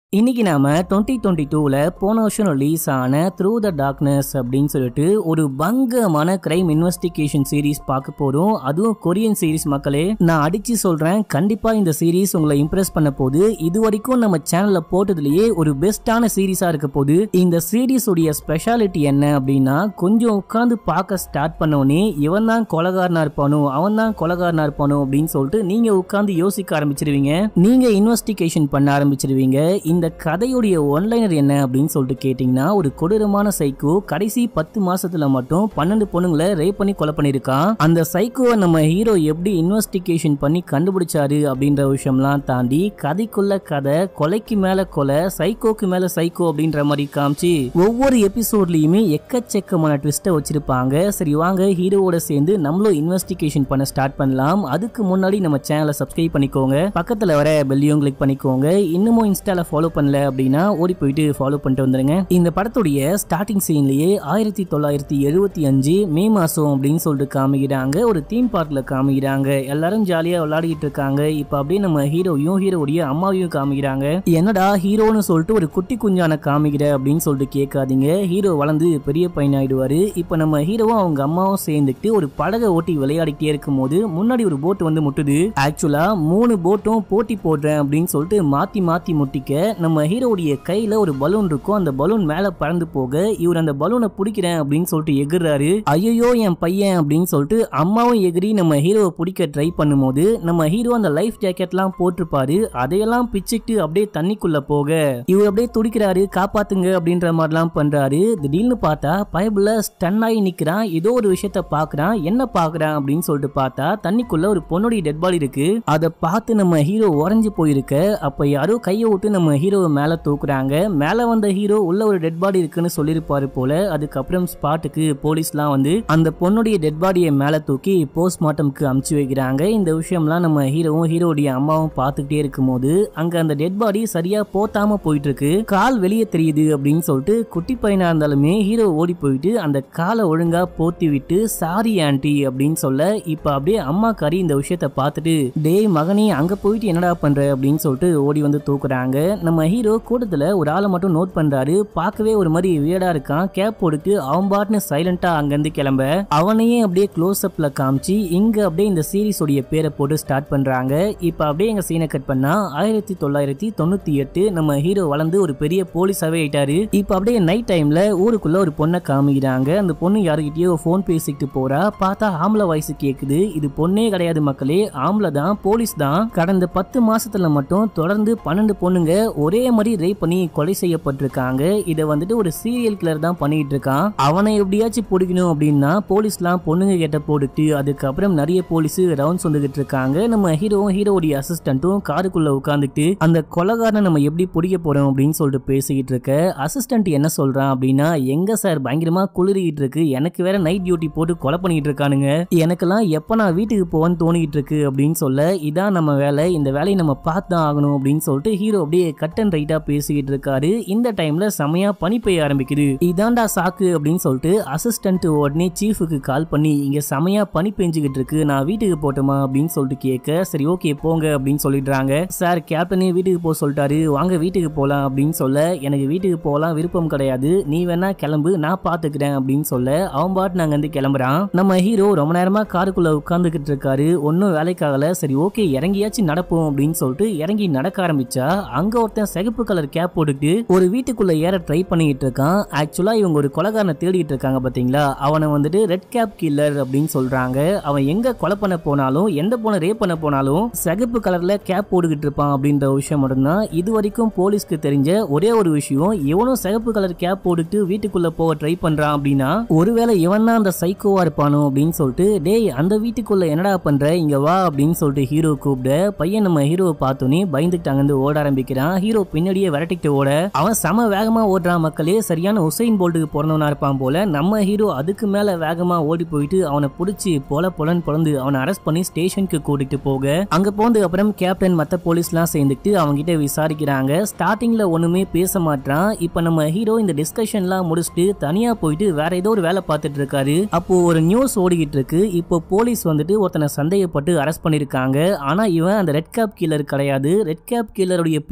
இன்னைக்கு நாம twenty twenty டூவில் போன வருஷம் ரிலீஸ் ஆன த்ரூ த டார்க்னஸ் அப்படின்னு சொல்லிட்டு ஒரு பங்கமான கிரைம் இன்வெஸ்டிகேஷன் சீரிஸ் பார்க்க போறோம் அதுவும் கொரியன் சீரிஸ் மக்களே நான் அடிச்சு சொல்றேன் கண்டிப்பா இந்த சீரிஸ் உங்களை இம்ப்ரெஸ் பண்ண போது இது வரைக்கும் நம்ம சேனல்ல போட்டதுலயே ஒரு பெஸ்டான சீரிஸா இருக்க போது இந்த சீரிஸ் உடைய ஸ்பெஷாலிட்டி என்ன அப்படின்னா கொஞ்சம் உட்காந்து பார்க்க ஸ்டார்ட் பண்ணோடனே இவன் தான் கொலகாரனா இருப்பானோ அவன் தான் கொலகாரனா இருப்பானோ அப்படின்னு சொல்லிட்டு நீங்க உட்காந்து யோசிக்க ஆரம்பிச்சிருவீங்க நீங்க இன்வெஸ்டிகேஷன் பண்ண ஆரம்பிச்சிருவீங்க இந்த கதையுடைய ஒன்லைனர் என்ன அப்படின்னு சொல்லிட்டு கேட்டிங்கன்னா ஒரு கொடூரமான சைக்கோ கடைசி பத்து மாசத்துல மட்டும் பன்னெண்டு பொண்ணுங்களை ரேப் பண்ணி கொலை பண்ணியிருக்கான் அந்த சைக்கோவை நம்ம ஹீரோ எப்படி இன்வெஸ்டிகேஷன் பண்ணி கண்டுபிடிச்சாரு அப்படின்ற விஷயம்லாம் தாண்டி கதைக்குள்ள கதை கொலைக்கு மேல கொலை சைக்கோக்கு மேல சைக்கோ அப்படின்ற மாதிரி காமிச்சு ஒவ்வொரு எபிசோட்லயுமே எக்கச்சக்கமான ட்விஸ்ட்டை வச்சிருப்பாங்க சரி வாங்க ஹீரோவோட சேர்ந்து நம்மளும் இன்வெஸ்டிகேஷன் பண்ண ஸ்டார்ட் பண்ணலாம் அதுக்கு முன்னாடி நம்ம சேனலை சப்ஸ்கிரைப் பண்ணிக்கோங்க பக்கத்துல வர பெல்லையும் கிளிக் பண்ணிக்கோங்க இன்னமும் இன்ஸ்டால ஃபாலோ பண்ணல அப்படின்னா ஓடி போயிட்டு ஃபாலோ பண்ணிட்டு வந்துருங்க இந்த படத்துடைய ஸ்டார்டிங் சீன்லயே ஆயிரத்தி தொள்ளாயிரத்தி எழுபத்தி அஞ்சு மே மாசம் அப்படின்னு சொல்லிட்டு காமிக்கிறாங்க ஒரு தீம் பார்க்ல காமிக்கிறாங்க எல்லாரும் ஜாலியா விளையாடிட்டு இருக்காங்க இப்ப அப்படியே நம்ம ஹீரோயும் ஹீரோடைய அம்மாவையும் காமிக்கிறாங்க என்னடா ஹீரோன்னு சொல்லிட்டு ஒரு குட்டி குஞ்சான காமிக்கிற அப்படின்னு சொல்லிட்டு கேட்காதீங்க ஹீரோ வளர்ந்து பெரிய பையன் ஆயிடுவாரு இப்ப நம்ம ஹீரோவும் அவங்க அம்மாவும் சேர்ந்துட்டு ஒரு படகை ஓட்டி விளையாடிட்டே இருக்கும்போது முன்னாடி ஒரு போட் வந்து முட்டுது ஆக்சுவலா மூணு போட்டும் போட்டி போடுறேன் அப்படின்னு சொல்லிட்டு மாத்தி மாத்தி முட்டிக்க நம்ம ஹீரோடைய கையில ஒரு பலூன் இருக்கும் அந்த பலூன் மேல பறந்து போக இவர் அந்த பலூனை பிடிக்கிறேன் அப்படின்னு சொல்லிட்டு எகுறாரு ஐயோ என் பையன் அப்படின்னு சொல்லிட்டு அம்மாவும் எகிரி நம்ம ஹீரோவை பிடிக்க ட்ரை பண்ணும்போது நம்ம ஹீரோ அந்த லைஃப் ஜாக்கெட்லாம் போட்டிருப்பாரு அதையெல்லாம் பிச்சுட்டு அப்படியே தண்ணிக்குள்ள போக இவர் அப்படியே துடிக்கிறாரு காப்பாத்துங்க அப்படின்ற மாதிரிலாம் பண்றாரு திடீர்னு பார்த்தா பயபுல ஸ்டன் ஆகி நிக்கிறான் ஏதோ ஒரு விஷயத்த பாக்குறான் என்ன பாக்குறான் அப்படின்னு சொல்லிட்டு பார்த்தா தண்ணிக்குள்ள ஒரு பொண்ணுடைய டெட் பாடி இருக்கு அதை பார்த்து நம்ம ஹீரோ உறைஞ்சு போயிருக்க அப்ப யாரோ கையை விட்டு நம்ம ஹீரோவை மேல தூக்குறாங்க மேல வந்த ஹீரோ உள்ள ஒரு டெட் பாடி இருக்குன்னு சொல்லியிருப்பாரு போல அதுக்கப்புறம் ஸ்பாட்டுக்கு போலீஸ்லாம் வந்து அந்த பொண்ணுடைய டெட் பாடியை மேல தூக்கி போஸ்ட்மார்ட்டம்க்கு அமுச்சு வைக்கிறாங்க இந்த விஷயம்லாம் நம்ம ஹீரோவும் ஹீரோடைய அம்மாவும் பார்த்துக்கிட்டே இருக்கும்போது அங்க அந்த டெட் பாடி சரியா போத்தாம போயிட்டு இருக்கு கால் வெளியே தெரியுது அப்படின்னு சொல்லிட்டு குட்டி பையனா இருந்தாலுமே ஹீரோ ஓடி போயிட்டு அந்த காலை ஒழுங்கா போத்தி விட்டு சாரி ஆன்ட்டி அப்படின்னு சொல்ல இப்ப அப்படியே அம்மா கறி இந்த விஷயத்த பார்த்துட்டு டேய் மகனே அங்க போயிட்டு என்னடா பண்ற அப்படின்னு சொல்லிட்டு ஓடி வந்து தூக்குறாங்க நம்ம ஹீரோ கூட்டத்துல ஒரு ஆளை மட்டும் நோட் பண்றாரு பார்க்கவே ஒரு மாதிரி வியடா இருக்கான் கேப் போட்டுட்டு அவன் பாட்டுன்னு சைலண்டா அங்கிருந்து கிளம்ப அவனையே அப்படியே க்ளோஸ் அப்ல காமிச்சு இங்க அப்படியே இந்த சீரிஸ் உடைய பேரை போட்டு ஸ்டார்ட் பண்றாங்க இப்ப அப்படியே எங்க சீனை கட் பண்ணா ஆயிரத்தி தொள்ளாயிரத்தி தொண்ணூத்தி எட்டு நம்ம ஹீரோ வளர்ந்து ஒரு பெரிய போலீஸாவே ஆயிட்டாரு இப்ப அப்படியே நைட் டைம்ல ஊருக்குள்ள ஒரு பொண்ணை காமிக்கிறாங்க அந்த பொண்ணு யாருக்கிட்டயோ ஃபோன் பேசிக்கிட்டு போறா பார்த்தா ஆம்பளை வாய்ஸ் கேக்குது இது பொண்ணே கிடையாது மக்களே ஆம்பளை தான் போலீஸ் தான் கடந்த பத்து மாசத்துல மட்டும் தொடர்ந்து பன்னெண்டு பொண்ணுங்க ஒரே மாதிரி ரேப் பண்ணி கொலை செய்யப்பட்டிருக்காங்க இதை வந்துட்டு ஒரு சீரியல் கிளர் தான் பண்ணிட்டு இருக்கான் அவனை எப்படியாச்சும் பிடிக்கணும் அப்படின்னா போலீஸ்லாம் பொண்ணுங்க கிட்ட போட்டுட்டு அதுக்கப்புறம் நிறைய போலீஸ் ரவுண்ட்ஸ் வந்துகிட்டு இருக்காங்க நம்ம ஹீரோவும் ஹீரோடைய அசிஸ்டன்ட்டும் காருக்குள்ள உட்காந்துட்டு அந்த கொலகாரனை நம்ம எப்படி பிடிக்க போறோம் அப்படின்னு சொல்லிட்டு பேசிக்கிட்டு இருக்க அசிஸ்டன்ட் என்ன சொல்றான் அப்படின்னா எங்க சார் பயங்கரமா குளிரிக்கிட்டு இருக்கு எனக்கு வேற நைட் டியூட்டி போட்டு கொலை பண்ணிட்டு இருக்கானுங்க எனக்கெல்லாம் எப்ப நான் வீட்டுக்கு போவேன்னு தோணிக்கிட்டு இருக்கு அப்படின்னு சொல்ல இதான் நம்ம வேலை இந்த வேலையை நம்ம பார்த்து தான் ஆகணும் அப்படின்னு சொல்லிட்டு ஹீரோ அப்படியே கட் அண்ட் ரைட்டா பேசிக்கிட்டு இருக்காரு இந்த டைம்ல செமையா பனி பெய்ய ஆரம்பிக்குது இதான்டா சாக்கு அப்படின்னு சொல்லிட்டு அசிஸ்டன்ட் உடனே சீஃபுக்கு கால் பண்ணி இங்க செமையா பனி பெஞ்சுக்கிட்டு இருக்கு நான் வீட்டுக்கு போட்டுமா அப்படின்னு சொல்லிட்டு கேட்க சரி ஓகே போங்க அப்படின்னு சொல்லிடுறாங்க சார் கேப்டனே வீட்டுக்கு போக சொல்லிட்டாரு வாங்க வீட்டுக்கு போலாம் அப்படின்னு சொல்ல எனக்கு வீட்டுக்கு போகலாம் விருப்பம் கிடையாது நீ வேணா கிளம்பு நான் பாத்துக்கிறேன் அப்படின்னு சொல்ல அவன் பாட்டு நாங்க வந்து கிளம்புறான் நம்ம ஹீரோ ரொம்ப நேரமா காருக்குள்ள உட்காந்துக்கிட்டு இருக்காரு ஒன்னும் வேலைக்காகல சரி ஓகே இறங்கியாச்சும் நடப்போம் அப்படின்னு சொல்லிட்டு இறங்கி நடக்க ஆரம்பிச்சா அங்க ஒருத்தன் சிகப்பு கலர் கேப் போட்டுட்டு ஒரு வீட்டுக்குள்ள ஏற ட்ரை பண்ணிட்டு இருக்கான் ஆக்சுவலா இவங்க ஒரு கொலகாரனை தேடிட்டு இருக்காங்க பாத்தீங்களா அவனை வந்துட்டு ரெட் கேப் கில்லர் அப்படின்னு சொல்றாங்க அவன் எங்க கொலை பண்ண போனாலும் எந்த பொண்ணை ரேப் பண்ண போனாலும் சிகப்பு கலர்ல கேப் போட்டுக்கிட்டு இருப்பான் அப்படின்ற விஷயம் மட்டும்தான் இது வரைக்கும் போலீஸ்க்கு தெரிஞ்ச ஒரே ஒரு விஷயம் இவனும் சிகப்பு கலர் கேப் போட்டுட்டு வீட்டுக்குள்ள போக ட்ரை பண்றான் அப்படின்னா ஒருவேளை இவன் தான் அந்த சைக்கோவா இருப்பானோ அப்படின்னு சொல்லிட்டு டேய் அந்த வீட்டுக்குள்ள என்னடா பண்ற இங்க வா அப்படின்னு சொல்லிட்டு ஹீரோ கூப்பிட பையன் நம்ம ஹீரோவை பார்த்தோன்னே பயந்துட்டு அங்கிருந்து ஓட ஆரம்பிக்கிறான் ஹீரோ பின்னாடியே விரட்டிட்டு ஓட அவன் செம வேகமா ஓடுறான் மக்களே சரியான உசைன் போல்ட்டுக்கு பிறந்தவனா இருப்பான் போல நம்ம ஹீரோ அதுக்கு மேல வேகமா ஓடி போயிட்டு அவனை பிடிச்சி பொல பொலன்னு பிறந்து அவனை அரெஸ்ட் பண்ணி ஸ்டேஷனுக்கு கூட்டிட்டு போக அங்க போனதுக்கு அப்புறம் கேப்டன் மத்த போலீஸ்லாம் சேர்ந்துட்டு அவங்க கிட்ட விசாரிக்கிறாங்க ஸ்டார்டிங்ல ஒண்ணுமே பேச மாட்டான் இப்ப நம்ம ஹீரோ இந்த டிஸ்கஷன்லாம் முடிச்சுட்டு தனியா போயிட்டு வேற ஏதோ ஒரு வேலை பார்த்துட்டு இருக்காரு அப்போ ஒரு நியூஸ் ஓடிக்கிட்டு இருக்கு இப்போ போலீஸ் வந்துட்டு ஒருத்தனை சந்தேகப்பட்டு அரெஸ்ட் பண்ணிருக்காங்க ஆனா இவன் அந்த ரெட் கேப் கீலர் கிடையாது ரெட் கேப் கீலருடைய பேரை சொல்லி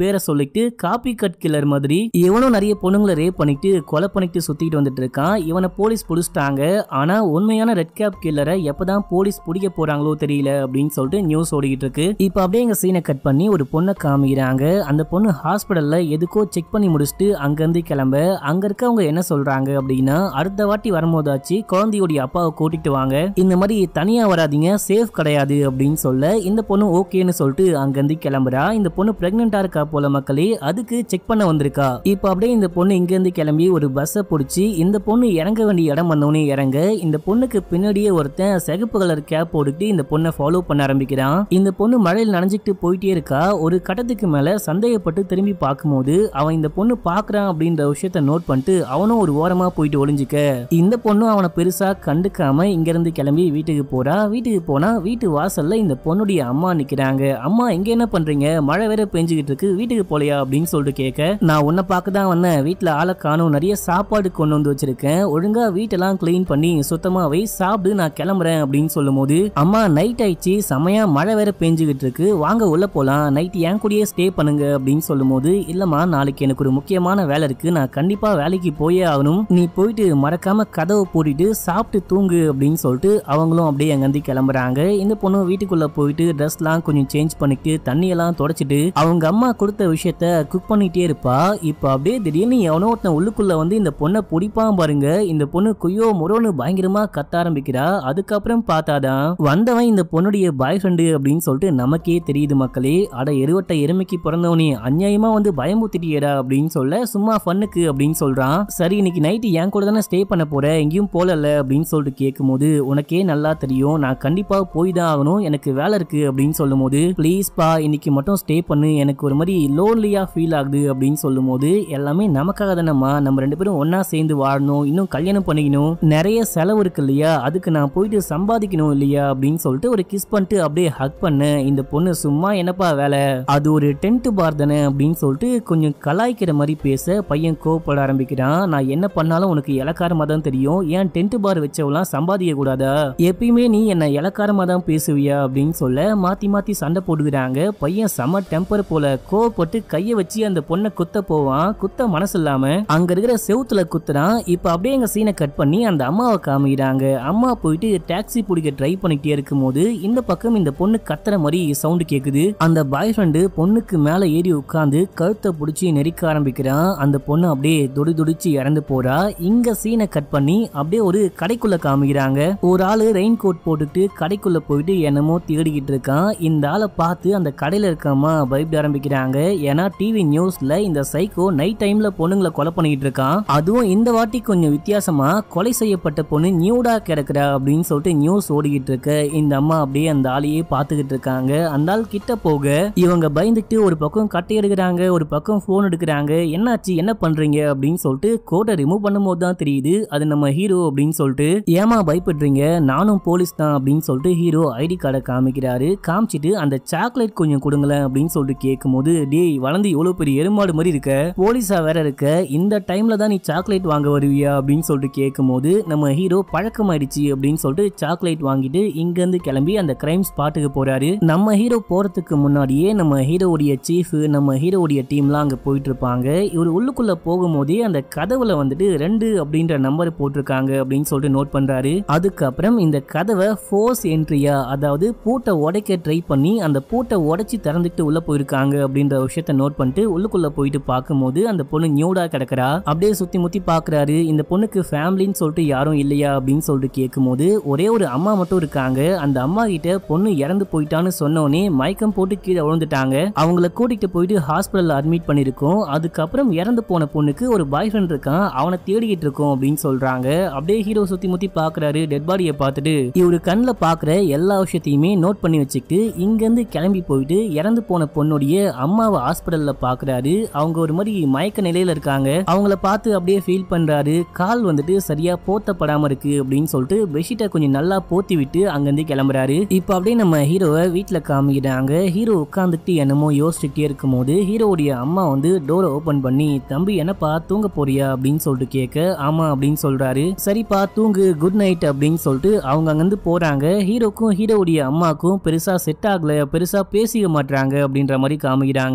போயிட்டு காப்பி கட் கில்லர் மாதிரி இவனும் நிறைய பொண்ணுங்களை ரேப் பண்ணிட்டு கொலை பண்ணிட்டு சுத்திட்டு வந்துட்டு இருக்கான் இவனை போலீஸ் பிடிச்சிட்டாங்க ஆனா உண்மையான ரெட் கேப் கில்லரை எப்பதான் போலீஸ் பிடிக்க போறாங்களோ தெரியல அப்படின்னு சொல்லிட்டு நியூஸ் ஓடிக்கிட்டு இருக்கு இப்போ அப்படியே எங்க சீனை கட் பண்ணி ஒரு பொண்ணை காமிக்கிறாங்க அந்த பொண்ணு ஹாஸ்பிட்டல்ல எதுக்கோ செக் பண்ணி முடிச்சுட்டு அங்கிருந்து கிளம்ப அங்க இருக்கவங்க என்ன சொல்றாங்க அப்படின்னா அடுத்த வாட்டி வரும்போதாச்சு குழந்தையோடைய அப்பாவை கூட்டிட்டு வாங்க இந்த மாதிரி தனியா வராதீங்க சேஃப் கிடையாது அப்படின்னு சொல்ல இந்த பொண்ணு ஓகேன்னு சொல்லிட்டு அங்கிருந்து கிளம்புறா இந்த பொண்ணு பிரெக்னெண்டா இருக்கா போல மக்களே அதுக்கு செக் பண்ண வந்திருக்கா இப்போ அப்படியே இந்த பொண்ணு இங்க இருந்து கிளம்பி ஒரு பஸ்ஸை பிடிச்சி இந்த பொண்ணு இறங்க வேண்டிய இடம் வந்தோடனே இறங்க இந்த பொண்ணுக்கு பின்னாடியே ஒருத்தன் சிகப்பு கலர் கேப் போட்டுட்டு இந்த பொண்ணை ஃபாலோ பண்ண ஆரம்பிக்கிறான் இந்த பொண்ணு மழையில் நனைஞ்சிட்டு போயிட்டே இருக்கா ஒரு கட்டத்துக்கு மேல சந்தேகப்பட்டு திரும்பி பார்க்கும்போது அவன் இந்த பொண்ணு பாக்குறான் அப்படின்ற விஷயத்த நோட் பண்ணிட்டு அவனும் ஒரு ஓரமா போயிட்டு ஒளிஞ்சுக்க இந்த பொண்ணும் அவனை பெருசா கண்டுக்காம இங்க இருந்து கிளம்பி வீட்டுக்கு போறா வீட்டுக்கு போனா வீட்டு வாசல்ல இந்த பொண்ணுடைய அம்மா நிக்கிறாங்க அம்மா இங்க என்ன பண்றீங்க மழை வேற பெஞ்சுக்கிட்டு இருக்கு வீட்டுக்கு போலையா அப்படின்னு சொல்லிட்டு கேட்க நான் உன்னை பார்க்க தான் வந்தேன் வீட்டுல ஆளை காணும் நிறைய சாப்பாடு கொண்டு வந்து வச்சிருக்கேன் ஒழுங்கா வீட்டெல்லாம் க்ளீன் பண்ணி சுத்தமா வை சாப்பிடு நான் கிளம்புறேன் அப்படின்னு சொல்லும்போது அம்மா நைட் ஆயிடுச்சு செமையா மழை வேற பெஞ்சுக்கிட்டு இருக்கு வாங்க உள்ள போலாம் நைட் என் கூடயே ஸ்டே பண்ணுங்க அப்படின்னு சொல்லும்போது இல்லம்மா நாளைக்கு எனக்கு ஒரு முக்கியமான வேலை இருக்கு நான் கண்டிப்பா வேலைக்கு போயே ஆகணும் நீ போயிட்டு மறக்காம கதவை பூட்டிட்டு சாப்பிட்டு தூங்கு அப்படின்னு சொல்லிட்டு அவங்களும் அப்படியே அங்கேருந்து கிளம்புறாங்க இந்த பொண்ணு வீட்டுக்குள்ள போயிட்டு ட்ரெஸ்லாம் கொஞ்சம் சேஞ்ச் பண்ணிட்டு தண்ணியெல்லாம் தொடச்சிட்டு அவங்க அம்மா கொடுத்த விஷயத்த குக் பண்ணிட்டே இருப்பா இப்போ அப்படியே திடீர்னு எவனோ ஒருத்தன் உள்ளுக்குள்ள வந்து இந்த பொண்ணை பிடிப்பான் பாருங்க இந்த பொண்ணு குய்யோ முரோன்னு பயங்கரமா கத்த ஆரம்பிக்கிறா அதுக்கப்புறம் பார்த்தாதான் வந்தவன் இந்த பொண்ணுடைய பாய் ஃப்ரெண்டு அப்படின்னு சொல்லிட்டு நமக்கே தெரியுது மக்களே அட எருவட்ட எருமைக்கு பிறந்தவனே அநியாயமா வந்து பயமுத்திட்டியடா அப்படின்னு சொல்ல சும்மா ஃபன்னுக்கு அப்படின்னு சொல்றான் சரி இன்னைக்கு நைட்டு என் கூட தானே ஸ்டே பண்ண போற எங்கேயும் போலல அப்படின்னு சொல்லிட்டு கேட்கும்போது உனக்கே நல்லா தெரியும் நான் கண்டிப்பா போய் தான் ஆகணும் எனக்கு வேலை இருக்கு அப்படின்னு சொல்லும்போது ப்ளீஸ் பா இன்னைக்கு மட்டும் ஸ்டே பண்ணு எனக்கு ஒரு மாதிரி லோன்லியா ஃபீல் ஆகுது அப்படின்னு சொல்லும்போது எல்லாமே நமக்காக தானம்மா நம்ம ரெண்டு பேரும் ஒண்ணா சேர்ந்து வாழணும் இன்னும் கல்யாணம் பண்ணிக்கணும் நிறைய செலவு இருக்கு இல்லையா அதுக்கு நான் போயிட்டு சம்பாதிக்கணும் இல்லையா அப்படின்னு சொல்லிட்டு ஒரு கிஸ் பண்ணிட்டு அப்படியே ஹக் பண்ண இந்த பொண்ணு சும்மா என்னப்பா வேலை அது ஒரு டென்ட் பார் தானே அப்படின்னு சொல்லிட்டு கொஞ்சம் கலாய்க்கிற மாதிரி பேச பையன் கோவப்பட ஆரம்பிக்கிறான் நான் என்ன பண்ணாலும் உனக்கு இலக்காரமா தான் தெரியும் ஏன் டென்ட் பார் வச்சவெல்லாம் சம்பாதிக்க கூடாதா எப்பயுமே நீ என்ன இலக்காரமா தான் பேசுவியா அப்படின்னு சொல்ல மாத்தி மாத்தி சண்டை போட்டுக்கிறாங்க பையன் செம டெம்பர் போல கோவப்பட்டு கைய வச்சு அந்த பொண்ணை குத்த போவான் குத்த மனசு இல்லாம அங்க இருக்கிற செவுத்துல குத்துறான் இப்ப அப்படியே எங்க சீனை கட் பண்ணி அந்த அம்மாவை காமிக்கிறாங்க அம்மா போயிட்டு டாக்ஸி பிடிக்க ட்ரை பண்ணிட்டே இருக்கும்போது இந்த பக்கம் இந்த பொண்ணு கத்துற மாதிரி சவுண்ட் கேக்குது அந்த பாய் ஃப்ரெண்டு பொண்ணுக்கு மேல ஏறி உட்காந்து கழுத்தை பிடிச்சி நெரிக்க ஆரம்பிக்கிறான் அந்த பொண்ணு அப்படியே துடி துடிச்சு இறந்து போறா இங்க சீனை கட் பண்ணி அப்படியே ஒரு கடைக்குள்ள காமிக்கிறாங்க ஒரு ஆளு ரெயின் கோட் போட்டுட்டு கடைக்குள்ள போயிட்டு என்னமோ தேடிக்கிட்டு இருக்கான் இந்த ஆளை பார்த்து அந்த கடையில இருக்கமா பயப்பட ஆரம்பிக்கிறாங்க ஏன்னா டிவி நியூஸ்ல இந்த சைக்கோ நைட் டைம்ல பொண்ணுங்களை கொலை பண்ணிட்டு இருக்கான் அதுவும் இந்த வாட்டி கொஞ்சம் வித்தியாசமா கொலை செய்யப்பட்ட பொண்ணு நியூடா கிடக்குறா அப்படின்னு சொல்லிட்டு நியூஸ் ஓடிக்கிட்டு இருக்க இந்த அம்மா அப்படியே அந்த ஆளையே பார்த்துக்கிட்டு இருக்காங்க அந்த ஆள் கிட்ட போக இவங்க பயந்துட்டு ஒரு பக்கம் கட்டை எடுக்கிறாங்க ஒரு பக்கம் போன் எடுக்கிறாங்க என்னாச்சு என்ன பண்றீங்க அப்படின்னு சொல்லிட்டு கோட்டை ரிமூவ் பண்ணும்போது தான் தெரியுது அது நம்ம ஹீரோ அப்படின்னு சொல்லிட்டு ஏமா பயப்படுறீங்க நானும் போலீஸ் தான் அப்படின்னு சொல்லிட்டு ஹீரோ ஐடி கார்டை காமிக்கிறாரு காமிச்சிட்டு அந்த சாக்லேட் கொஞ்சம் கொடுங்களேன் அப்படின்னு சொல்லிட்டு கேட்கும்போது டேய் வளர்ந்து எவ்வளவு பெரிய எருமாடு மாதிரி இருக்க போலீஸா வேற இருக்க இந்த டைம்ல தான் நீ சாக்லேட் வாங்க வருவியா அப்படின்னு சொல்லிட்டு கேட்கும்போது நம்ம ஹீரோ பழக்கமாயிடுச்சு அப்படின்னு சொல்லிட்டு சாக்லேட் வாங்கிட்டு இங்க இருந்து கிளம்பி அந்த கிரைம் ஸ்பாட்டுக்கு போறாரு நம்ம ஹீரோ போறதுக்கு முன்னாடியே நம்ம ஹீரோவுடைய சீஃப் நம்ம ஹீரோவுடைய டீம்லாம் அங்க போயிட்டு இருப்பாங்க இவர் உள்ளுக்குள்ள போகும்போதே அந்த கதவுல வந்துட்டு ரெண்டு அப்படின்ற நம்பர் போட்டிருக்காங்க அப்படின்னு சொல்லிட்டு நோட் பண்றாரு அதுக்கப்புறம் இந்த கதவை ஃபோர்ஸ் என்ட்ரியா அதாவது பூட்டை உடைக்க ட்ரை பண்ணி அந்த பூட்டை உடைச்சி திறந்துட்டு உள்ள போயிருக்காங்க அப்படின்ற விஷயத்த நோட் பண்ணிட்டு உள்ளுக்குள்ள போயிட்டு பார்க்கும்போது அந்த பொண்ணு நியூடா கிடக்குறா அப்படியே சுத்தி முத்தி பாக்குறாரு இந்த பொண்ணுக்கு ஃபேமிலின்னு சொல்லிட்டு யாரும் இல்லையா அப்படின்னு சொல்லிட்டு கேட்கும்போது ஒரே ஒரு அம்மா மட்டும் இருக்காங்க அந்த அம்மா கிட்ட பொண்ணு இறந்து போயிட்டான்னு சொன்னோனே மயக்கம் போட்டு கீழே விழுந்துட்டாங்க அவங்கள கூட்டிட்டு போயிட்டு ஹாஸ்பிட்டல் அட்மிட் பண்ணிருக்கோம் அதுக்கப்புறம் இறந்து போன பொண்ணுக்கு ஒரு பாய் ஃப்ரெண்ட் இருக்கான் அவனை தேடிக்கிட்டு இருக்கோம் அப்படின்னு சொல்றாங்க அப்படியே ஹீரோ சுத்தி முத்தி பாக்குறாரு டெட் பாடியை பார்த்துட்டு இவரு கண்ணில் பாக்குற எல்லா விஷயத்தையுமே நோட் பண்ணி வச்சுக்கிட்டு இங்கிருந்து கிளம்பி போயிட்டு இறந்து போன பொண்ணுடைய அம்மாவை ஹாஸ்பிட்டல்ல பாக்குறாரு அவங்க ஒரு மாதிரி மயக்க நிலையில இருக்காங்க அவங்கள பார்த்து அப்படியே ஃபீல் பண்றாரு கால் வந்துட்டு சரியா போத்தப்படாம இருக்கு அப்படின்னு சொல்லிட்டு பெட்ஷீட்டை கொஞ்சம் நல்லா போத்தி விட்டு அங்கிருந்து கிளம்புறாரு இப்போ அப்படியே நம்ம ஹீரோவை வீட்டில் காமிக்கிறாங்க ஹீரோ உட்காந்துட்டு என்னமோ யோசிச்சுட்டே இருக்கும்போது ஹீரோவுடைய அம்மா வந்து டோரை ஓபன் பண்ணி தம்பி என்னப்பா தூங்க போறியா அப்படின்னு சொல்லிட்டு கேட்க ஆமா அப்படின்னு சொல்றாரு சரிப்பா தூங்கு குட் நைட் அப்படின்னு சொல்லிட்டு அவங்க அங்கிருந்து போறாங்க ஹீரோக்கும் ஹீரோவுடைய அம்மாக்கும் பெருசா செட் ஆகல பெருசா பேசிக்க மாட்டாங்க அப்படின்ற மாதிரி காமிக்கிறாங்க இப்ப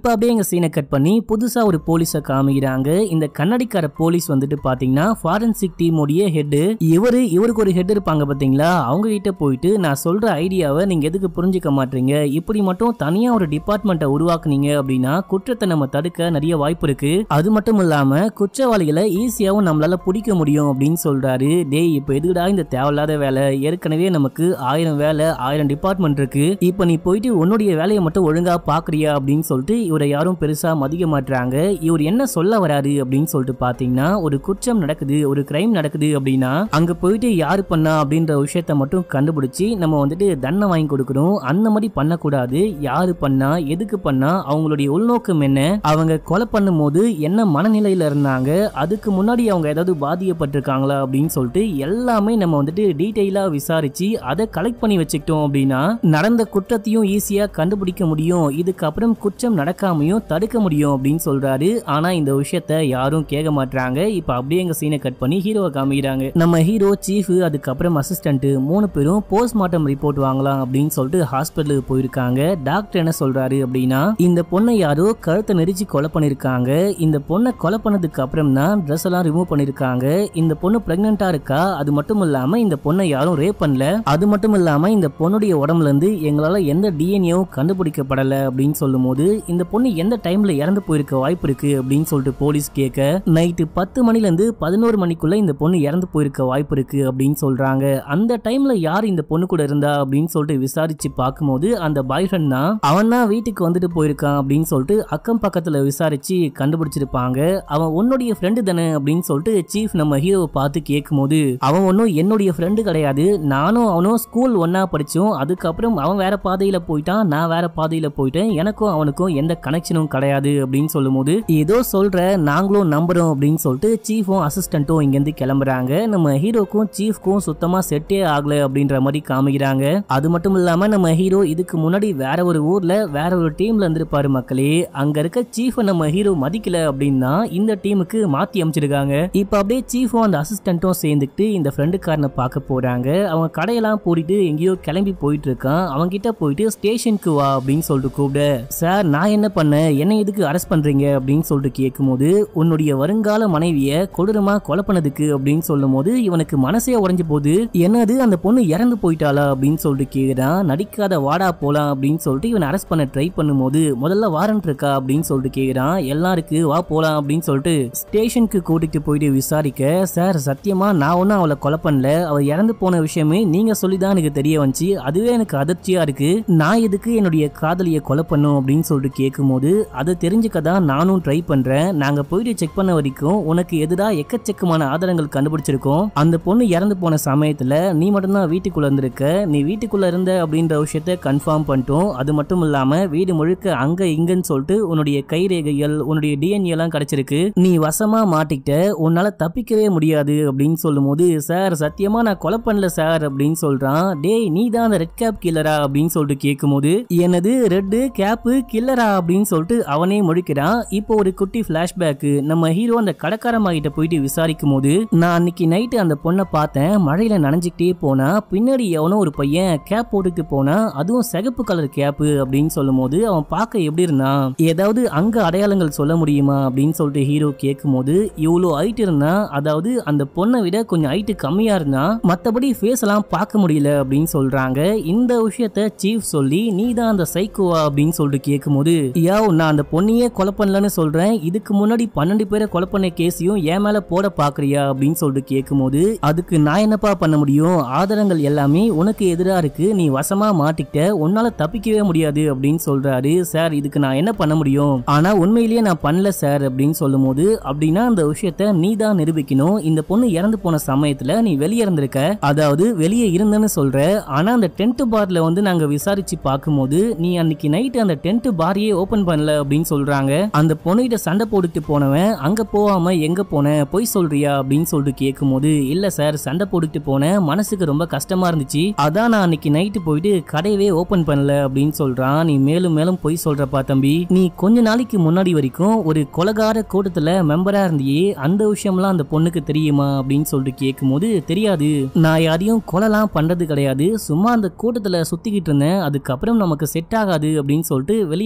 இப்ப அப்படியே எங்க சீனை கட் பண்ணி புதுசா ஒரு போலீஸை காமிக்கிறாங்க இந்த கண்ணாடிக்கார போலீஸ் வந்துட்டு பாத்தீங்கன்னா ஃபாரன்சிக் டீமோடைய ஹெட் இவரு இவருக்கு ஒரு ஹெட் இருப்பாங்க பாத்தீங்களா அவங்க கிட்ட போயிட்டு நான் சொல்ற ஐடியாவை நீங்க எதுக்கு புரிஞ்சுக்க மாட்டீங்க இப்படி மட்டும் தனியா ஒரு டிபார்ட்மெண்ட்டை உருவாக்குனீங்க அப்படின்னா குற்றத்தை நம்ம தடுக்க நிறைய வாய்ப்பு இருக்கு அது மட்டும் இல்லாம குற்றவாளிகளை ஈஸியாவும் நம்மளால பிடிக்க முடியும் அப்படின்னு சொல்றாரு டேய் இப்ப எதுக்குடா இந்த தேவையில்லாத வேலை ஏற்கனவே நமக்கு ஆயிரம் வேலை ஆயிரம் டிபார்ட்மெண்ட் இருக்கு இப்ப நீ போயிட்டு உன்னுடைய வேலையை மட்டும் ஒழுங்கா பாக்குறியா அப்படின்னு சொல்லிட்டு இவரை யாரும் பெருசா மதிக்க மாட்டாங்க இவர் என்ன சொல்ல வராரு அப்படின்னு சொல்லிட்டு பாத்தீங்கன்னா ஒரு குற்றம் நடக்குது ஒரு கிரைம் நடக்குது அப்படின்னா அங்க போயிட்டு யாரு பண்ணா அப்படின்ற விஷயத்த மட்டும் கண்டுபிடிச்சு நம்ம வந்துட்டு தண்டனை வாங்கி கொடுக்கணும் அந்த மாதிரி பண்ணக்கூடாது யாரு பண்ணா எதுக்கு பண்ணா அவங்களுடைய உள்நோக்கம் என்ன அவங்க கொலை பண்ணும்போது என்ன மனநிலையில இருந்தாங்க அதுக்கு முன்னாடி அவங்க ஏதாவது பாதிக்கப்பட்டிருக்காங்களா அப்படின்னு சொல்லிட்டு எல்லாமே நம்ம வந்துட்டு டீட்டெயிலா விசாரிச்சு அதை கலெக்ட் பண்ணி வச்சுக்கிட்டோம் அப்படின்னா நடந்த குற்றத்தையும் ஈஸியா கண்டுபிடிக்க முடியும் இதுக்கப்புறம் குற்றம் நடக்காமையும் தடுக்க முடியும் அப்படின்னு சொல்றாரு ஆனா இந்த விஷயத்த யாரும் கேட்க மாட்டாங்க இப்ப அப்படியே எங்க சீனை கட் பண்ணி ஹீரோவை காமிக்கிறாங்க நம்ம ஹீரோ சீஃப் அதுக்கப்புறம் அசிஸ்டன்ட் மூணு பேரும் போஸ்ட்மார்ட்டம் ரிப்போர்ட் வாங்கலாம் அப்படின்னு சொல்லிட்டு ஹாஸ்பிட்டலுக்கு போயிருக்காங்க டாக்டர் என்ன சொல்றாரு அப்படின்னா இந்த பொண்ணை யாரோ கழுத்தை நெரிச்சு கொலை பண்ணிருக்காங்க இந்த பொண்ணை கொலை பண்ணதுக்கு அப்புறம் தான் ட்ரெஸ் எல்லாம் ரிமூவ் பண்ணிருக்காங்க இந்த பொண்ணு பிரெக்னெண்டா இருக்கா அது மட்டும் இல்லாம இந்த பொண்ணை யாரும் ரேப் பண்ணல அது மட்டும் இல்லாம இந்த பொண்ணுடைய உடம்புல இருந்து எங்களால எந்த டிஎன்ஏவும் கண்டுபிடிக்கப்படல அப்படின்னு சொல்லும்போது இந்த பொண்ணு எந்த டைம்ல இறந்து போயிருக்க வாய்ப்பு இருக்கு அப்படின்னு சொல்லிட்டு போலீஸ் கேட்க நைட்டு பத்து மணில இருந்து பதினோரு மணிக்குள்ள இந்த பொண்ணு இறந்து போயிருக்க வாய்ப்பு இருக்கு அப்படின்னு சொல்றாங்க அந்த டைம்ல யார் இந்த பொண்ணு கூட இருந்தா அப்படின்னு சொல்லிட்டு விசாரிச்சு பார்க்கும்போது அந்த பாய் ஃப்ரெண்ட் தான் அவன் தான் வீட்டுக்கு வந்துட்டு போயிருக்கான் அப்படின்னு சொல்லிட்டு அக்கம் பக்கத்துல விசாரிச்சு கண்டுபிடிச்சிருப்பாங்க அவன் உன்னுடைய ஃப்ரெண்டு தானே அப்படின்னு சொல்லிட்டு சீஃப் நம்ம ஹீரோவை பார்த்து கேட்கும்போது அவன் ஒன்றும் என்னுடைய ஃப்ரெண்டு கிடையாது நானும் அவனும் ஸ்கூல் ஒன்னா படிச்சோம் அதுக்கப்புறம் அவன் வேற பாதையில போயிட்டான் நான் வேற பாதையில போயிட்டேன் எனக்கும் அவனுக்கும் எந்த கனெக்ஷனும் கிடையாது அப்படின்னு சொல்லும்போது ஏதோ சொல்ற நாங்களும் நம்புறோம் அப்படின்னு சொல்லிட்டு சீஃபும் அசிஸ்டன்ட்டும் இங்கேருந்து கிளம்புறாங்க நம்ம ஹீரோக்கும் சீஃப்க்கும் சுத்தமா செட்டே ஆகல அப்படின்ற மாதிரி காமிக்கிறாங்க அது மட்டும் இல்லாம நம்ம ஹீரோ இதுக்கு முன்னாடி வேற ஒரு ஊர்ல வேற ஒரு டீம்ல இருந்திருப்பாரு மக்களே அங்க இருக்க சீஃபை நம்ம ஹீரோ மதிக்கல அப்படின்னா இந்த டீமுக்கு மாத்தி அமைச்சிருக்காங்க இப்ப அப்படியே சீஃபும் அந்த அசிஸ்டன்ட்டும் சேர்ந்துக்கிட்டு இந்த ஃப்ரெண்டுக்காரனை பார்க்க போறாங்க அவங்க கடையெல்லாம் பூட்டிட்டு எங்கேயோ கிளம்பி போயிட்டு இருக்கான் அவங்க கிட்ட போயிட்டு ஸ்டேஷனுக்கு வா அப்படின்னு சொல்லிட்டு கூப்பிட சார் நான் என்ன பண்ணேன் என்ன எதுக்கு அரெஸ்ட் பண்றீங்க அப்படின்னு சொல்லிட்டு கேட்கும்போது உன்னுடைய வருங்கால மனைவிய கொடூரமா கொலை பண்ணதுக்கு அப்படின்னு சொல்லும்போது இவனுக்கு மனசே உடைஞ்சு போகுது என்னது அந்த பொண்ணு இறந்து போயிட்டாளா அப்படின்னு சொல்லிட்டு கேக்குறான் நடிக்காத வாடா போலாம் அப்படின்னு சொல்லிட்டு இவன் அரெஸ்ட் பண்ண ட்ரை பண்ணும்போது முதல்ல வாரண்ட் இருக்கா அப்படின்னு சொல்லிட்டு கேக்குறான் எல்லாம் இருக்கு வா போலாம் அப்படின்னு சொல்லிட்டு ஸ்டேஷனுக்கு கூட்டிட்டு போயிட்டு விசாரிக்க சார் சத்தியமா நான் ஒன்னும் அவளை கொலை பண்ணல அவ இறந்து போன விஷயமே நீங்க சொல்லி தான் எனக்கு தெரிய வந்துச்சு அதுவே எனக்கு அதிர்ச்சியா இருக்கு நான் எதுக்கு என்னுடைய காதலியை கொலை பண்ணும் அப்படின்னு சொல்லிட்டு கேட்கும்போது அதை தெரிஞ்சுக்க தான் நானும் ட்ரை பண்றேன் நாங்க போயிட்டு செக் பண்ண வரைக்கும் உனக்கு எதிரா எக்கச்சக்கமான ஆதாரங்கள் கண்டுபிடிச்சிருக்கோம் அந்த பொண்ணு இறந்து போன சமயத்துல நீ மட்டும்தான் வீட்டுக்குள்ள இருந்திருக்க நீ வீட்டுக்குள்ள இருந்த அப்படின்ற விஷயத்த கன்ஃபார்ம் பண்ணிட்டோம் அது மட்டும் இல்லாம வீடு முழுக்க அங்க இங்கன்னு சொல்லிட்டு உன்னுடைய கைரேகைகள் உன்னுடைய டிஎன்ஏ எல்லாம் கிடைச்சிருக்கு நீ வசமா மாட்டிக்கிட்ட உன்னால தப்பிக்கவே முடியாது அப்படின்னு சொல்லும்போது சார் சத்தியமா நான் கொலை பண்ணல சார் அப்படின்னு சொல்றான் டேய் நீ தான் அந்த ரெட் கேப் கில்லரா அப்படின்னு சொல்லிட்டு கேட்கும்போது எனது ரெட்டு கேப்பு கில்லரா அப்படின்னு சொல்லிட்டு அவனே முடிக்கிறான் இப்போ ஒரு குட்டி பிளாஷ்பேக் நம்ம ஹீரோ அந்த கடைக்காரம்மா கிட்ட போயிட்டு விசாரிக்கும் போது நான் அன்னைக்கு நைட்டு அந்த பொண்ணை பார்த்தேன் மழையில நனைஞ்சுக்கிட்டே போனா பின்னாடி எவனோ ஒரு பையன் கேப் போட்டுட்டு போனா அதுவும் சிகப்பு கலர் கேப்பு அப்படின்னு சொல்லும்போது அவன் பார்க்க எப்படி இருந்தான் ஏதாவது அங்க அடையாளங்கள் சொல்ல முடியுமா அப்படின்னு சொல்லிட்டு ஹீரோ கேட்கும்போது இவ்வளோ ஹைட் இருந்தா அதாவது அந்த பொண்ணை விட கொஞ்சம் ஹைட்டு கம்மியா இருந்தா மத்தபடி ஃபேஸ் எல்லாம் பார்க்க முடியல அப்படின்னு சொல்றாங்க இந்த விஷயத்த சீஃப் சொல்லி நீ தான் அந்த சைக்கோவா அப்படின்னு சொல்லிட்டு கேட்கும்போது யோ நான் அந்த பொண்ணையே கொலை பண்ணலன்னு சொல்றேன் இதுக்கு முன்னாடி பன்னெண்டு பேரை கொலை பண்ண கேஸையும் என் மேல போட பாக்குறியா அப்படின்னு சொல்லிட்டு கேட்கும்போது அதுக்கு நான் என்னப்பா பண்ண முடியும் ஆதாரங்கள் எல்லாமே உனக்கு எதிரா இருக்கு நீ வசமா மாட்டிக்கிட்ட உன்னால தப்பிக்கவே முடியாது அப்படின்னு சொல்றாரு சார் இதுக்கு நான் என்ன பண்ண முடியும் ஆனா உண்மையிலேயே நான் பண்ணல சார் அப்படின்னு சொல்லும்போது அப்படின்னா அந்த விஷயத்த நீ தான் நிரூபிக்கணும் இந்த பொண்ணு இறந்து போன சமயத்துல நீ வெளியே இருந்திருக்க அதாவது வெளியே இருந்தேன்னு சொல்ற ஆனா அந்த டென்ட் பார்ல வந்து நாங்க விசாரிச்சு பார்க்கும்போது நீ அன்னைக்கு நைட் அந்த டென்ட் பாரையே ஓபன் பண்ணல அப்படின்னு சொல்றாங்க அந்த பொண்ணுகிட்ட சண்டை போட்டுட்டு போனவன் அங்க போகாம எங்க போன பொய் சொல்றியா அப்படின்னு சொல்லிட்டு கேட்கும்போது இல்ல சார் சண்டை போட்டுட்டு போனேன் மனசுக்கு ரொம்ப கஷ்டமா இருந்துச்சு அதான் நான் அன்னைக்கு நைட்டு போயிட்டு கடையவே ஓபன் பண்ணல அப்படின்னு சொல்றான் நீ மேலும் மேலும் பொய் சொல்றப்பா தம்பி நீ கொஞ்ச நாளைக்கு முன்னாடி வரைக்கும் ஒரு கொலகார கூட்டத்துல மெம்பரா இருந்தியே அந்த விஷயம்லாம் அந்த பொண்ணுக்கு தெரியுமா அப்படின்னு சொல்லிட்டு கேட்கும்போது தெரியாது நான் யாரையும் கொலைலாம் பண்றது கிடையாது சும்மா அந்த கூட்டத்துல சுத்திக்கிட்டு இருந்தேன் அதுக்கப்புறம் நமக்கு செட் ஆகாது அப்படின்னு சொல்லிட்டு வெளியே வந்து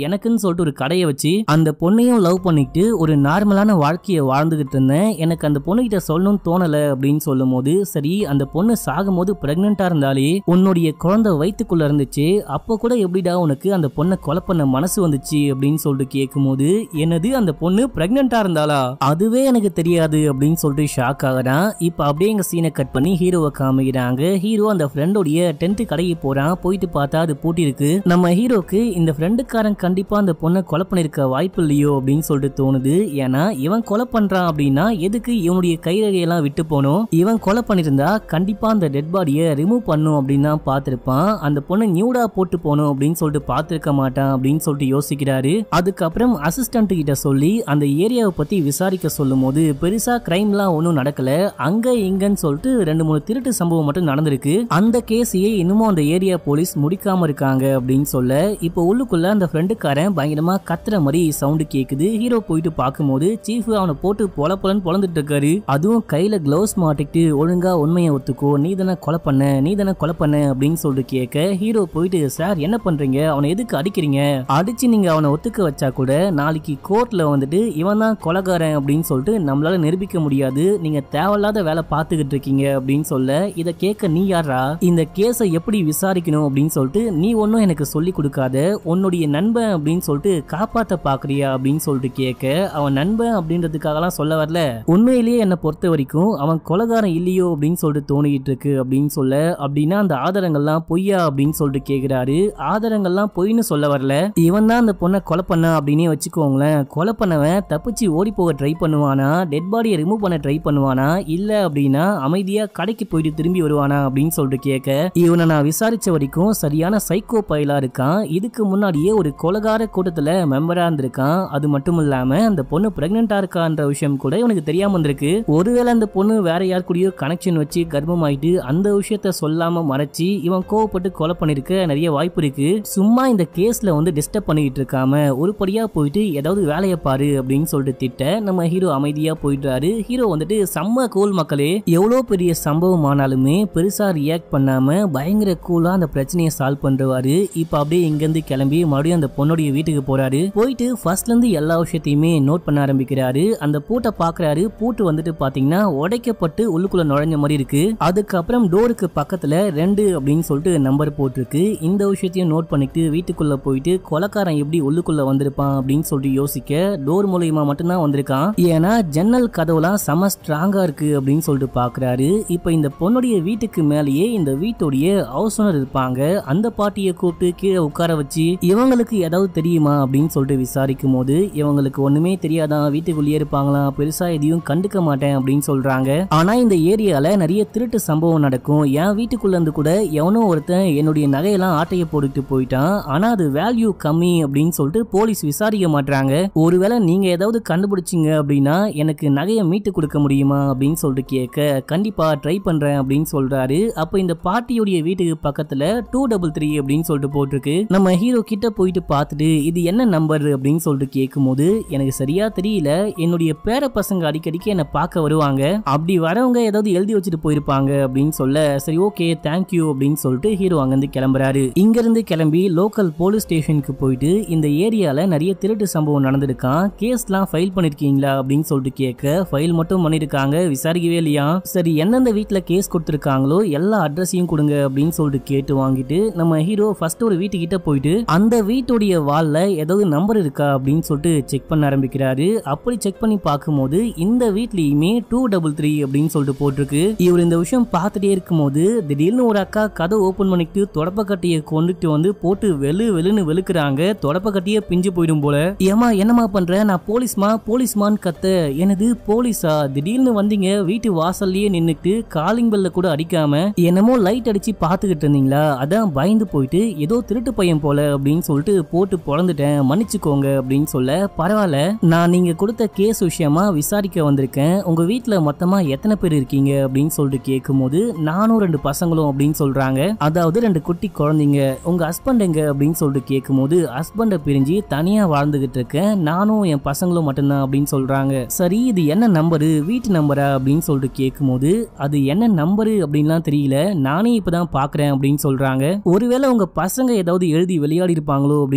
எனக்குன்னு சொல்லிட்டு ஒரு கடையை வச்சு அந்த பொண்ணையும் லவ் பண்ணிட்டு ஒரு நார்மலான வாழ்க்கையை வாழ்ந்துகிட்டு இருந்தேன் எனக்கு அந்த பொண்ணுகிட்ட சொல்லணும்னு தோணல அப்படின்னு சொல்லும் போது சரி அந்த பொண்ணு சாகும்போது பிரெக்னெண்டா இருந்தாலே உன்னுடைய குழந்தை வயித்துக்குள்ள இருந்துச்சு அப்போ கூட எப்படிடா உனக்கு அந்த பொண்ணை கொலை பண்ண மனசு வந்துச்சு அப்படின்னு சொல்லிட்டு கேட்கும்போது என்னது அந்த பொண்ணு பிரெக்னெண்டா இருந்தாளா அதுவே எனக்கு தெரியாது அப்படின்னு சொல்லிட்டு ஷாக் ஆகிறான் இப்போ அப்படியே எங்க சீனை கட் பண்ணி ஹீரோவை காமிக்கிறாங்க ஹீரோ அந்த ஃப்ரெண்டோடைய டென்ட் கடைக்கு போறான் போயிட்டு பார்த்தா அது பூட்டி இருக்கு நம்ம ஹீரோக்கு இந்த ஃப்ரெண்டுக்காரன் கண்டிப்பா அந்த பொண்ணை கொலை பண்ணிருக்க வாய்ப்பு இல்லையோ அப்படின்னு சொல்லிட்டு தோணுது ஏன்னா இவன் கொலை பண்றான் அப்படின்னா எதுக்கு இவனுடைய கைரகையெல்லாம் விட்டு போனோம் இவன் கொலை பண்ணிருந்தா கண்டிப்பா அந்த டெட் பாடியை ரிமூவ் பண்ணும் அப்படின்னு தான் பார்த்திருப்பான் அந்த பொண்ணை நியூடா போட்டு போகணும் அப்படின்னு சொல்லிட்டு பார்த்திருக்க மாட்டான் அப்படின்னு சொல்லிட்டு யோசிக்கிறாரு அதுக்கப்புறம் அசிஸ்டன்ட் கிட்ட சொல்லி அந்த ஏரியாவை பத்தி விசாரிக்க சொல்லும் போது பெருசா கிரைம்லாம் ஒன்றும் நடக்கல அங்க இங்கன்னு சொல்லிட்டு ரெண்டு மூணு திருட்டு சம்பவம் மட்டும் நடந்திருக்கு அந்த கேஸையே இன்னமும் அந்த ஏரியா போலீஸ் முடிக்காம இருக்காங்க அப்படின்னு சொல்ல இப்போ உள்ளுக்குள்ள அந்த ஃப்ரெண்டுக்காரன் பயங்கரமா கத்துற மாதிரி சவுண்டு கேக்குது ஹீரோ போயிட்டு பார்க்கும்போது சீஃப் அவனை போட்டு பொல பொலன்னு பொழந்துட்டு இருக்காரு அதுவும் கையில கிளவுஸ் மாட்டிக்கிட்டு ஒழுங்கா உண்மையை ஒத்துக்கோ நீ தானே கொலை பண்ண நீ தானே கொலை பண்ண அப்படின்னு சொல்லிட்டு கேட்க ஹீரோ போயிட்டு சார் என்ன பண்றீங்க அவனை எதுக்கு அடிக்கிறீங்க அடிச்சு நீங்க அவனை ஒத்துக்க வச்சா கூட நாளைக்கு கோர்ட்ல வந்துட்டு இவன் தான் கொலைகாரன் அப்படின்னு சொல்லிட்டு நம்மளால நிரூபிக்க முடியாது நீங்க தேவையில்லாத வேலை பார்த்துக்கிட்டு இருக்கீங்க அப்படின்னு சொல்ல இதை கேட்க நீ யாரா இந்த கேஸை எப்படி விசாரிக்கணும் அப்படின்னு சொல்லிட்டு நீ ஒன்றும் எனக்கு சொல்லி கொடுக்காத உன்னுடைய நண்பன் அப்படின்னு சொல்லிட்டு காப்பாத்த பாக்குறியா அப்படின்னு சொல்லிட்டு கேட்க அவன் நண்பன் அப்படின்றதுக்காகலாம் சொல்ல வரல உண்மையிலேயே என்னை பொறுத்த வரைக்கும் அவன் கொலகாரன் இல்லையோ அப்படின்னு சொல்லிட்டு தோணிக்கிட்டு இருக்கு அப்படின்னு சொல்ல அப்படின்னா அந்த ஆதாரங்கள்லாம் பொய்யா அப்படின்னு சொல்லிட்டு கேக்குறாரு ஆதாரங்கள்லாம் பொய்ன்னு சொல்ல வரல இவன் தான் அந்த பொண்ணை கொலை பண்ண அப்படின்னே வச்சுக்கோங்களேன் கொலை பண்ணவன் தப்பிச்சு ஓடி போக ட்ரை பண்ணுவானா டெட் பாடியை ரிமூவ் பண்ண ட்ரை பண்ணுவானா இல்ல அப்படின்னா அமைதியா கடைக்கு போயிட்டு திரும்பி வருவானா அப்படின்னு சொல்லிட்டு கேட்க இவனை நான் விசாரிச்ச வரைக்கும் சரியான சைக்கோ பயலா இருக்கான் இதுக்கு முன்னாடியே ஒரு கொலகார கூட்டத்துல மெம்பரா இருந்திருக்கான் அது மட்டும் இல்லாம அந்த பொண்ணு பிரெக்னெண்டா இருக்கான்ற விஷயம் கூட இவனுக்கு தெரியாம இருந்திருக்கு ஒருவேளை அந்த பொண்ணு வேற யார் கூடயோ கனெக்ஷன் வச்சு கர்ப்பமாயிட்டு அந்த விஷயத்த சொல்லாம மறைச்சு இவன் கோவப்பட்டு கொலை பண்ணிருக்க நிறைய வாய்ப்பு இருக்கு சும்மா இந்த கேஸ்ல வந்து டிஸ்டர்ப் பண்ணிக்கிட்டு இருக்காம உருப்படியா போயிட்டு ஏதாவது வேலையை பாரு அப்படின்னு சொல்லிட்டு திட்ட நம்ம ஹீரோ அமைதியா போயிட்டாரு ஹீரோ வந்துட்டு செம்ம கூல் மக்களே எவ்வளோ பெரிய சம்பவம் ஆனாலுமே பெருசா ரியாக்ட் பண்ணாம பயங்கர கூலா அந்த பிரச்சனையை சால்வ் பண்றவாரு இப்ப அப்படியே இங்கிருந்து கிளம்பி மறுபடியும் அந்த பொண்ணுடைய வீட்டுக்கு போறாரு போயிட்டு ஃபர்ஸ்ட்ல இருந்து எல்லா விஷயத்தையுமே நோட் பண்ண ஆரம்பிக்கிறாரு அந்த பூட்டை பாக்குறாரு பூட்டு வந்துட்டு பாத்தீங்கன்னா உடைக்கப்பட்டு உள்ளுக்குள்ள நுழைஞ்ச மாதிரி இருக்கு அதுக்கப்புறம் டோருக்கு பக்கத்துல ரெண்டு அப்படின்னு சொல்லிட்டு நம்பர் போட்டிருக்கு இந்த விஷயத்தையும் நோட் பண்ணிட்டு வீட்டுக்குள்ள போயிட்டு கொலக்காரன் எப்படி உள்ளுக்குள்ள வந்திருப்பான் அப்படின்னு சொல்லிட்டு யோசிக்க டோர் மூலியமா மட்டும்தான் வந்திருக்கான் ஏன்னா ஜன்னல் கதவுலாம் செம ஸ்ட்ராங்கா இருக்கு அப்படின்னு சொல்லிட்டு பாக்குறாரு இப்ப இந்த பொண்ணுடைய வீட்டுக்கு மேலேயே இந்த வீட்டுடைய ஹவுஸ் ஓனர் இருப்பாங்க அந்த பாட்டியை கூப்பிட்டு கீழே உட்கார வச்சு இவங்களுக்கு ஏதாவது தெரியுமா அப்படின்னு சொல்லிட்டு விசாரிக்கும் போது இவங்களுக்கு ஒண்ணுமே தெரியாதான் வீட்டுக்குள்ளேயே இருப்பாங்களாம் பெருசா எதையும் கண்டுக்க மாட்டேன் அப்படின்னு சொல்றாங்க ஆனா இந்த ஏரியால நிறைய திருட்டு சம்பவம் நடக்கும் என் வீட்டுக்குள்ள இருந்து கூட எவனோ ஒருத்தன் என்னுடைய நகையெல்லாம் ஆட்டைய போட்டுட்டு போயிட்டான் ஆனா அது வேல்யூ கம்மி அப்படின்னு சொல்லிட்டு போலீஸ் விசாரிக்க மாட்டாங்க ஒருவேளை நீங்க ஏதாவது கண்டுபிடிச்சீங்க அப்படின்னா எனக்கு நகையை மீட்டு கொடுக்க முடியுமா அப்படின்னு சொல்லிட்டு கேட்க கண்டிப்பா ட்ரை பண்றேன் அப்படின்னு சொல்றாரு அப்ப இந்த பாட்டியுடைய வீட்டுக்கு பக்கத்துல டூ டபுள் த்ரீ அப்படின்னு சொல்லிட்டு போட்டிருக்கு நம்ம ஹீரோ கிட்ட போயிட்டு பார்த்துட்டு இது என்ன நம்பர் அப்படின்னு சொல்லிட்டு கேட்கும்போது எனக்கு சரியா தெரியல என்னுடைய பேர பசங்க அடிக்கடிக்கு என்னை பார்க்க வருவாங்க அப்படி வரவங்க ஏதாவது எழுதி வச்சுட்டு போயிருப்பாங்க அப்படின்னு சொல்ல சரி ஓகே தேங்க்யூ அப்படின்னு சொல்லிட்டு ஹீரோ அங்கிருந்து கிளம்புறாரு இங்க இருந்து கிளம்பி லோக்கல் போலீஸ் ஸ்டேஷனுக்கு போயிட்டு இந்த ஏரியால நிறைய திருட்டு சம்பவம் நடந்திருக்கான் கேஸ்லாம் ஃபைல் பண்ணிருக்கீங்களா அப்படின்னு சொல்லிட்டு கேட்க ஃபைல் மட்டும் பண்ணிருக்காங்க விசாரிக்கவே இல்லையா சரி எந்தெந்த வீட்ல கேஸ் கொடுத்துருக்காங்களோ எல்லா அட்ரஸையும் கொடுங்க அப்படின்னு சொல்லிட்டு கேட்டு வாங்கிட்டு நம்ம ஹீரோ ஃபர்ஸ்ட் ஒரு வீட்டுக்கிட்ட போயிட்டு அந்த வீட்டுடைய வால்ல ஏதாவது நம்பர் இருக்கா அப்படின்னு சொல்லிட்டு செக் பண்ண ஆரம்பிக்கிறாரு அப்படி செக் பண்ணி பார்க்கும்போது இந்த வீட்லயுமே டூ டபுள் த்ரீ அப்படின்னு சொல்லிட்டு போட்டிருக்கு இவர் இந்த விஷயம் பார்த்துட்டே இருக்கும்போது திடீர்னு ஒரு அக்கா கதை ஓபன் பண்ணிட்டு தொடப்பக்கட்டியை கொண்டுட்டு வந்து போட்டு வெளு வெளுன்னு வெளுக்குறாங்க தொடப்பக்கட்டியே பிஞ்சு போயிடும் போல ஏமா என்னமா பண்ற நான் போலீஸ்மா போலீஸ்மான்னு கத்த எனது போலீஸா திடீர்னு வந்தீங்க வீட்டு வாசல்லயே நின்னுட்டு காலிங் பெல்ல கூட அடிக்காம என்னமோ லைட் அடிச்சு பாத்துக்கிட்டு இருந்தீங்களா அதான் பயந்து போயிட்டு ஏதோ திருட்டு பையன் போல அப்படின்னு சொல்லிட்டு போட்டு பொழந்துட்டேன் மன்னிச்சுக்கோங்க அப்படின்னு சொல்ல பரவாயில்ல நான் நீங்க கொடுத்த கேஸ் விஷயமா விசாரிக்க வந்திருக்கேன் உங்க வீட்ல மொத்தமா எத்தனை பேர் இருக்கீங்க அப்படின்னு சொல்லிட்டு கேட்கும்போது நானும் ரெண்டு பசங்களும் அப்படின்னு சொல்றாங்க அதாவது ரெண்டு குட்டி குழந்தைங்க உங்க ஹஸ்பண்ட் எங்க அப்படின்னு சொல்லிட்டு கேட்கும்போது ஹஸ்பண்டை பிரிஞ்சு தனியா வாழ்ந்துகிட்டு இருக்கேன் நானும் என் பசங்களும் மட்டும்தான் அப்படின்னு சொல்றாங்க சரி இது என்ன நம்பரு வீட்டு நம்பரா அப்படின்னு சொல்லிட்டு கேட்கும்போது அது என்ன நம்பரு அப்படின்லாம் தெரியல நானே இப்பதான் பாக்குறேன் அப்படின்னு சொல்றாங்க ஒருவேளை உங்க பசங்க ஏதாவது எழுதி விளையாடி இருப்பாங்களோ அப்படின்னு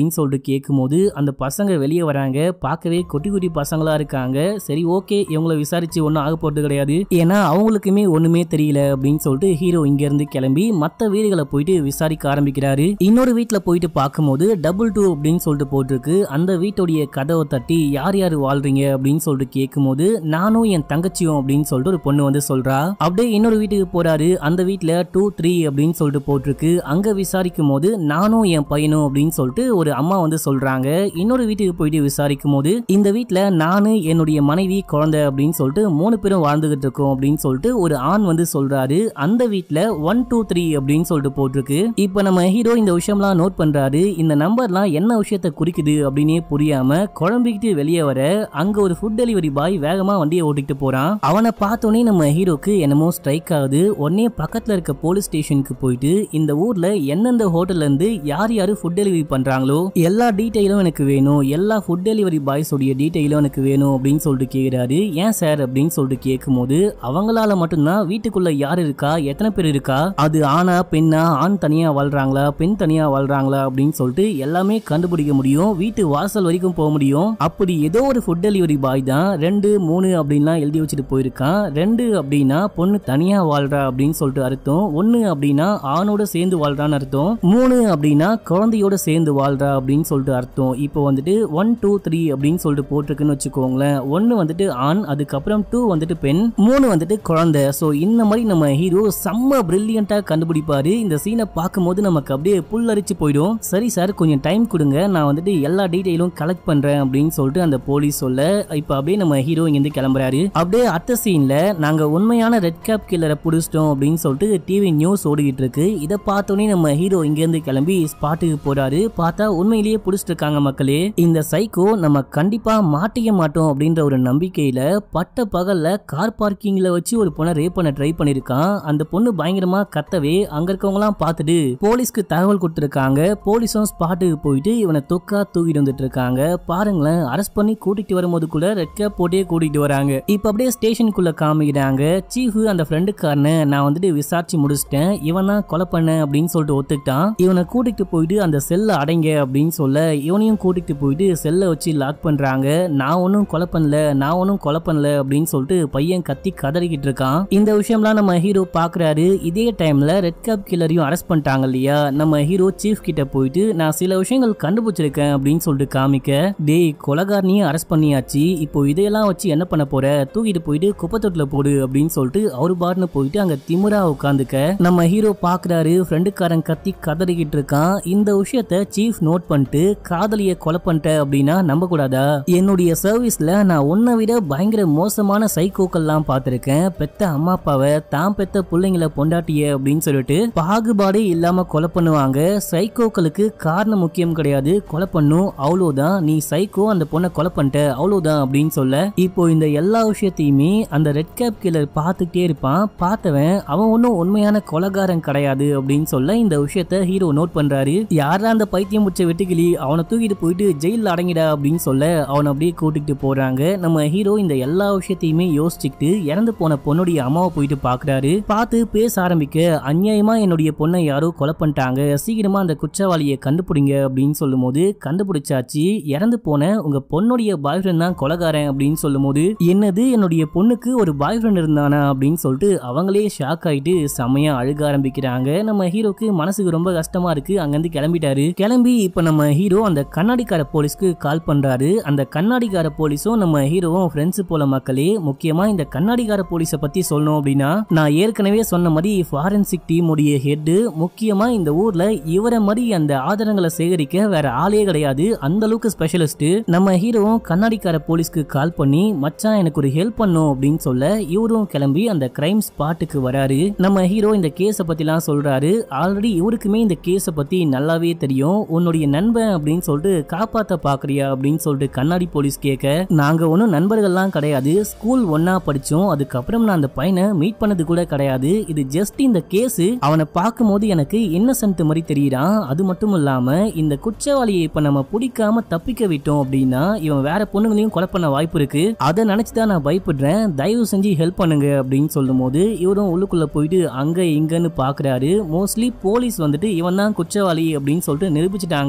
அப்படின்னு சொல்லிட்டு கேட்கும்போது அந்த பசங்க வெளியே வராங்க பார்க்கவே குட்டி குட்டி பசங்களா இருக்காங்க சரி ஓகே இவங்கள விசாரிச்சு ஒன்றும் ஆக போறது கிடையாது ஏன்னா அவங்களுக்குமே ஒண்ணுமே தெரியல அப்படின்னு சொல்லிட்டு ஹீரோ இங்க இருந்து கிளம்பி மத்த வீடுகளை போயிட்டு விசாரிக்க ஆரம்பிக்கிறாரு இன்னொரு வீட்டுல போயிட்டு பார்க்கும்போது டபுள் டூ அப்படின்னு சொல்லிட்டு போட்டிருக்கு அந்த வீட்டுடைய கதவை தட்டி யார் யார் வாழ்றீங்க அப்படின்னு சொல்லிட்டு கேட்கும்போது நானும் என் தங்கச்சியும் அப்படின்னு சொல்லிட்டு ஒரு பொண்ணு வந்து சொல்றா அப்படியே இன்னொரு வீட்டுக்கு போறாரு அந்த வீட்டுல டூ த்ரீ அப்படின்னு சொல்லிட்டு போட்டிருக்கு அங்க விசாரிக்கும் போது நானும் என் பையனும் அப்படின்னு சொல்லிட்டு ஒரு அம்மா வந்து சொல்றாங்க இன்னொரு வீட்டுக்கு போயிட்டு விசாரிக்கும் போது இந்த வீட்டுல நானு என்னுடைய மனைவி குழந்தை அப்படின்னு சொல்லிட்டு மூணு பேரும் வாழ்ந்துகிட்டு இருக்கோம் அப்படின்னு சொல்லிட்டு ஒரு ஆண் வந்து சொல்றாரு அந்த வீட்டுல ஒன் டூ த்ரீ அப்படின்னு சொல்லிட்டு போட்டிருக்கு இப்ப நம்ம ஹீரோ இந்த விஷயம்லாம் நோட் பண்றாரு இந்த நம்பர்லாம் என்ன விஷயத்த குறிக்குது அப்படின்னே புரியாம குழம்பிக்கிட்டு வெளியே வர அங்க ஒரு ஃபுட் டெலிவரி பாய் வேகமா வண்டியை ஓட்டிட்டு போறான் அவனை பார்த்தோன்னே நம்ம ஹீரோக்கு என்னமோ ஸ்ட்ரைக் ஆகுது உடனே பக்கத்துல இருக்க போலீஸ் ஸ்டேஷனுக்கு போயிட்டு இந்த ஊர்ல எந்தெந்த ஹோட்டல்ல இருந்து யார் யாரு ஃபுட் டெலிவரி பண்றாங்களோ எல்லா டீட்டெயிலும் எனக்கு வேணும் எல்லா ஃபுட் டெலிவரி பாய்ஸ் உடைய டீட்டெயிலும் எனக்கு வேணும் அப்படின்னு சொல்லிட்டு கேக்குறாரு ஏன் சார் அப்படின்னு சொல்லிட்டு கேட்கும்போது அவங்களால மட்டும்தான் வீட்டுக்குள்ள யார் இருக்கா எத்தனை பேர் இருக்கா அது ஆணா பெண்ணா ஆண் தனியா வாழ்றாங்களா பெண் தனியா வாழ்றாங்களா அப்படின்னு சொல்லிட்டு எல்லாமே கண்டுபிடிக்க முடியும் வீட்டு வாசல் வரைக்கும் போக முடியும் அப்படி ஏதோ ஒரு ஃபுட் டெலிவரி பாய் தான் ரெண்டு மூணு அப்படின்லாம் எழுதி வச்சுட்டு போயிருக்கான் ரெண்டு அப்படின்னா பொண்ணு தனியா வாழ்றா அப்படின்னு சொல்லிட்டு அர்த்தம் ஒன்னு அப்படின்னா ஆணோட சேர்ந்து வாழ்றான்னு அர்த்தம் மூணு அப்படின்னா குழந்தையோட சேர்ந்து வாழ்றா அப்படின்னு சொல்லிட்டு அர்த்தம் இப்போ வந்துட்டு ஒன் டூ த்ரீ அப்படின்னு சொல்லிட்டு போட்டிருக்குன்னு வச்சுக்கோங்களேன் ஒன்னு வந்துட்டு ஆண் அதுக்கப்புறம் டூ வந்துட்டு பெண் மூணு வந்துட்டு குழந்தை ஸோ இந்த மாதிரி நம்ம ஹீரோ செம்ம பிரில்லியண்டா கண்டுபிடிப்பாரு இந்த சீனை பார்க்கும்போது நமக்கு அப்படியே புல்லரிச்சு போயிடும் சரி சார் கொஞ்சம் டைம் கொடுங்க நான் வந்துட்டு எல்லா டீட்டெயிலும் கலெக்ட் பண்றேன் அப்படின்னு சொல்லிட்டு அந்த போலீஸ் சொல்ல இப்போ அப்படியே நம்ம ஹீரோ இங்கிருந்து கிளம்புறாரு அப்படியே அடுத்த சீன்ல நாங்க உண்மையான ரெட் கேப் கில்லரை பிடிச்சிட்டோம் அப்படின்னு சொல்லிட்டு டிவி நியூஸ் ஓடிக்கிட்டு இருக்கு இதை பார்த்தோன்னே நம்ம ஹீரோ இங்கேருந்து கிளம்பி ஸ்பாட்டுக்கு போறாரு பார்த்தா உண்மையிலேயே பிடிச்சிட்டு இருக்காங்க மக்களே இந்த சைக்கோ நம்ம கண்டிப்பா மாட்டிக்க மாட்டோம் அப்படின்ற ஒரு நம்பிக்கையில பட்ட பகல்ல கார் பார்க்கிங்ல வச்சு ஒரு பொண்ணை ரேப் பண்ண ட்ரை பண்ணிருக்கான் அந்த பொண்ணு பயங்கரமா கத்தவே அங்க இருக்கவங்க எல்லாம் பார்த்துட்டு போலீஸ்க்கு தகவல் கொடுத்துருக்காங்க போலீஸும் ஸ்பாட்டுக்கு போயிட்டு இவனை தொக்கா தூக்கிட்டு வந்துட்டு இருக்காங்க பாருங்களேன் அரெஸ்ட் பண்ணி கூட்டிட்டு வரும்போது கூட ரெட் கேப் போட்டே கூட்டிட்டு வராங்க இப்ப அப்படியே ஸ்டேஷனுக்குள்ள காமிக்கிறாங்க சீஃப் அந்த ஃப்ரெண்டுக்காரனை நான் வந்துட்டு விசாரிச்சு முடிச்சிட்டேன் இவன் தான் கொலை பண்ண அப்படின்னு சொல்லிட்டு ஒத்துக்கிட்டான் இவனை கூட்டிட்டு போயிட்டு அந்த செல்ல அடைங்க அப்படின்னு சொல்ல இவனையும் கூட்டிட்டு போயிட்டு செல்ல வச்சு லாக் பண்றாங்க நான் ஒன்றும் கொலை பண்ணல நான் ஒன்றும் கொலை பண்ணல அப்படின்னு சொல்லிட்டு பையன் கத்தி கதறிக்கிட்டு இருக்கான் இந்த விஷயம்லாம் நம்ம ஹீரோ பாக்குறாரு இதே டைம்ல ரெட் கேப் கில்லரையும் அரெஸ்ட் பண்ணிட்டாங்க இல்லையா நம்ம ஹீரோ சீஃப் கிட்ட போயிட்டு நான் சில விஷயங்கள் கண்டுபிடிச்சிருக்கேன் அப்படின்னு சொல்லிட்டு காமிக்க டேய் கொலகாரனையும் அரெஸ்ட் பண்ணியாச்சு இப்போ இதையெல்லாம் வச்சு என்ன பண்ண போற தூக்கிட்டு போயிட்டு குப்பத்தொட்டில போடு அப்படின்னு சொல்லிட்டு அவரு பாட்டுன்னு போயிட்டு அங்க திமிரா உட்காந்துக்க நம்ம ஹீரோ பாக்குறாரு ஃப்ரெண்டுக்காரன் கத்தி கதறிக்கிட்டு இருக்கான் இந்த விஷயத்த சீஃப் நோட் பண்ணிட்டு காதலிய கொலை பண்ணிட்ட அப்படின்னா நம்ப கூடாதா என்னுடைய சர்வீஸ்ல நான் உன்னை விட பயங்கர மோசமான சைக்கோக்கள்லாம் பார்த்திருக்கேன் பெத்த அம்மா அப்பாவை தான் பெத்த பிள்ளைங்களை பொண்டாட்டிய அப்படின்னு சொல்லிட்டு பாகுபாடே இல்லாம கொலை பண்ணுவாங்க சைக்கோக்களுக்கு காரணம் முக்கியம் கிடையாது கொலை பண்ணும் அவ்வளவுதான் நீ சைக்கோ அந்த பொண்ணை கொலை பண்ணிட்ட அவ்வளவுதான் அப்படின்னு சொல்ல இப்போ இந்த எல்லா விஷயத்தையுமே அந்த ரெட் கேப் கில்லர் பார்த்துக்கிட்டே இருப்பான் பார்த்தவன் அவன் ஒன்றும் உண்மையான கொலகாரன் கிடையாது அப்படின்னு சொல்ல இந்த விஷயத்த ஹீரோ நோட் பண்றாரு யாரா அந்த பைத்தியம் முடிச்ச வெட்டுக்கிளி அவனை தூக்கிட்டு போயிட்டு ஜெயிலில் அடங்கிடா அப்படின்னு சொல்ல அவனை அப்படியே கூட்டிகிட்டு போறாங்க நம்ம ஹீரோ இந்த எல்லா விஷயத்தையுமே யோசிச்சுக்கிட்டு இறந்து போன பொண்ணுடைய அம்மாவை போயிட்டு பாக்குறாரு பார்த்து பேச ஆரம்பிக்க அநியாயமா என்னுடைய பொண்ணை யாரோ கொலை பண்ணிட்டாங்க சீக்கிரமா அந்த குற்றவாளியை கண்டுபிடிங்க அப்படின்னு சொல்லும்போது கண்டுபிடிச்சாச்சு இறந்து போன உங்க பொண்ணுடைய பாய் ஃப்ரெண்ட் தான் கொலகாரன் அப்படின்னு சொல்லும்போது என்னது என்னுடைய பொண்ணுக்கு ஒரு பாய் ஃப்ரெண்ட் இருந்தானா அப்படின்னு சொல்லிட்டு அவங்களே ஷாக் ஆயிட்டு செமையா அழுக ஆரம்பிக்கிறாங்க நம்ம ஹீரோக்கு மனசுக்கு ரொம்ப கஷ்டமா இருக்கு அங்கிருந்து கிளம்பிட்டாரு கிளம்பி இப்ப நம்ம ஹீரோ அந்த கண்ணாடிக்கார போலீஸ்க்கு கால் பண்றாரு அந்த கண்ணாடிக்கார போலீஸும் நம்ம ஹீரோவும் ஃப்ரெண்ட்ஸ் போல மக்களே முக்கியமா இந்த கண்ணாடிக்கார போலீஸை பத்தி சொல்லணும் அப்படின்னா நான் ஏற்கனவே சொன்ன மாதிரி ஃபாரன்சிக் டீம் உடைய ஹெட் முக்கியமா இந்த ஊர்ல இவரை மாதிரி அந்த ஆதாரங்களை சேகரிக்க வேற ஆளே கிடையாது அந்த அளவுக்கு ஸ்பெஷலிஸ்ட் நம்ம ஹீரோவும் கண்ணாடிக்கார போலீஸ்க்கு கால் பண்ணி மச்சான் எனக்கு ஒரு ஹெல்ப் பண்ணும் அப்படின்னு சொல்ல இவரும் கிளம்பி அந்த கிரைம் ஸ்பாட்டுக்கு வராரு நம்ம ஹீரோ இந்த கேஸை பத்திலாம் சொல்றாரு ஆல்ரெடி இவருக்குமே இந்த கேஸை பத்தி நல்லாவே தெரியும் உன்னுடைய நண்பன் அப்படின்னு சொல்லிட்டு காப்பாத்த பாக்குறியா அப்படின்னு சொல்லிட்டு கண்ணாடி போலீஸ் கேட்க நாங்க ஒன்றும் நண்பர்கள்லாம் கிடையாது ஸ்கூல் ஒன்னா படிச்சோம் அதுக்கப்புறம் நான் அந்த பையனை மீட் பண்ணது கூட கிடையாது இது ஜஸ்ட் இந்த கேஸ் அவனை பார்க்கும்போது எனக்கு இன்னசென்ட் மாதிரி தெரியுறான் அது மட்டும் இல்லாம இந்த குற்றவாளியை இப்ப நம்ம பிடிக்காம தப்பிக்க விட்டோம் அப்படின்னா இவன் வேற பொண்ணுங்களையும் கொலை பண்ண வாய்ப்பு இருக்கு அதை நினைச்சுதான் நான் பயப்படுறேன் தயவு செஞ்சு ஹெல்ப் பண்ணுங்க அப்படின்னு சொல்லும்போது இவரும் உள்ளுக்குள்ள போயிட்டு அங்க இங்கன்னு பாக்குறாரு மோஸ்ட்லி போலீஸ் வந்துட்டு இவன் தான் குற்றவாளி அப்படின்னு சொல்லிட்டு நிரூபிச்சிட்டாங்க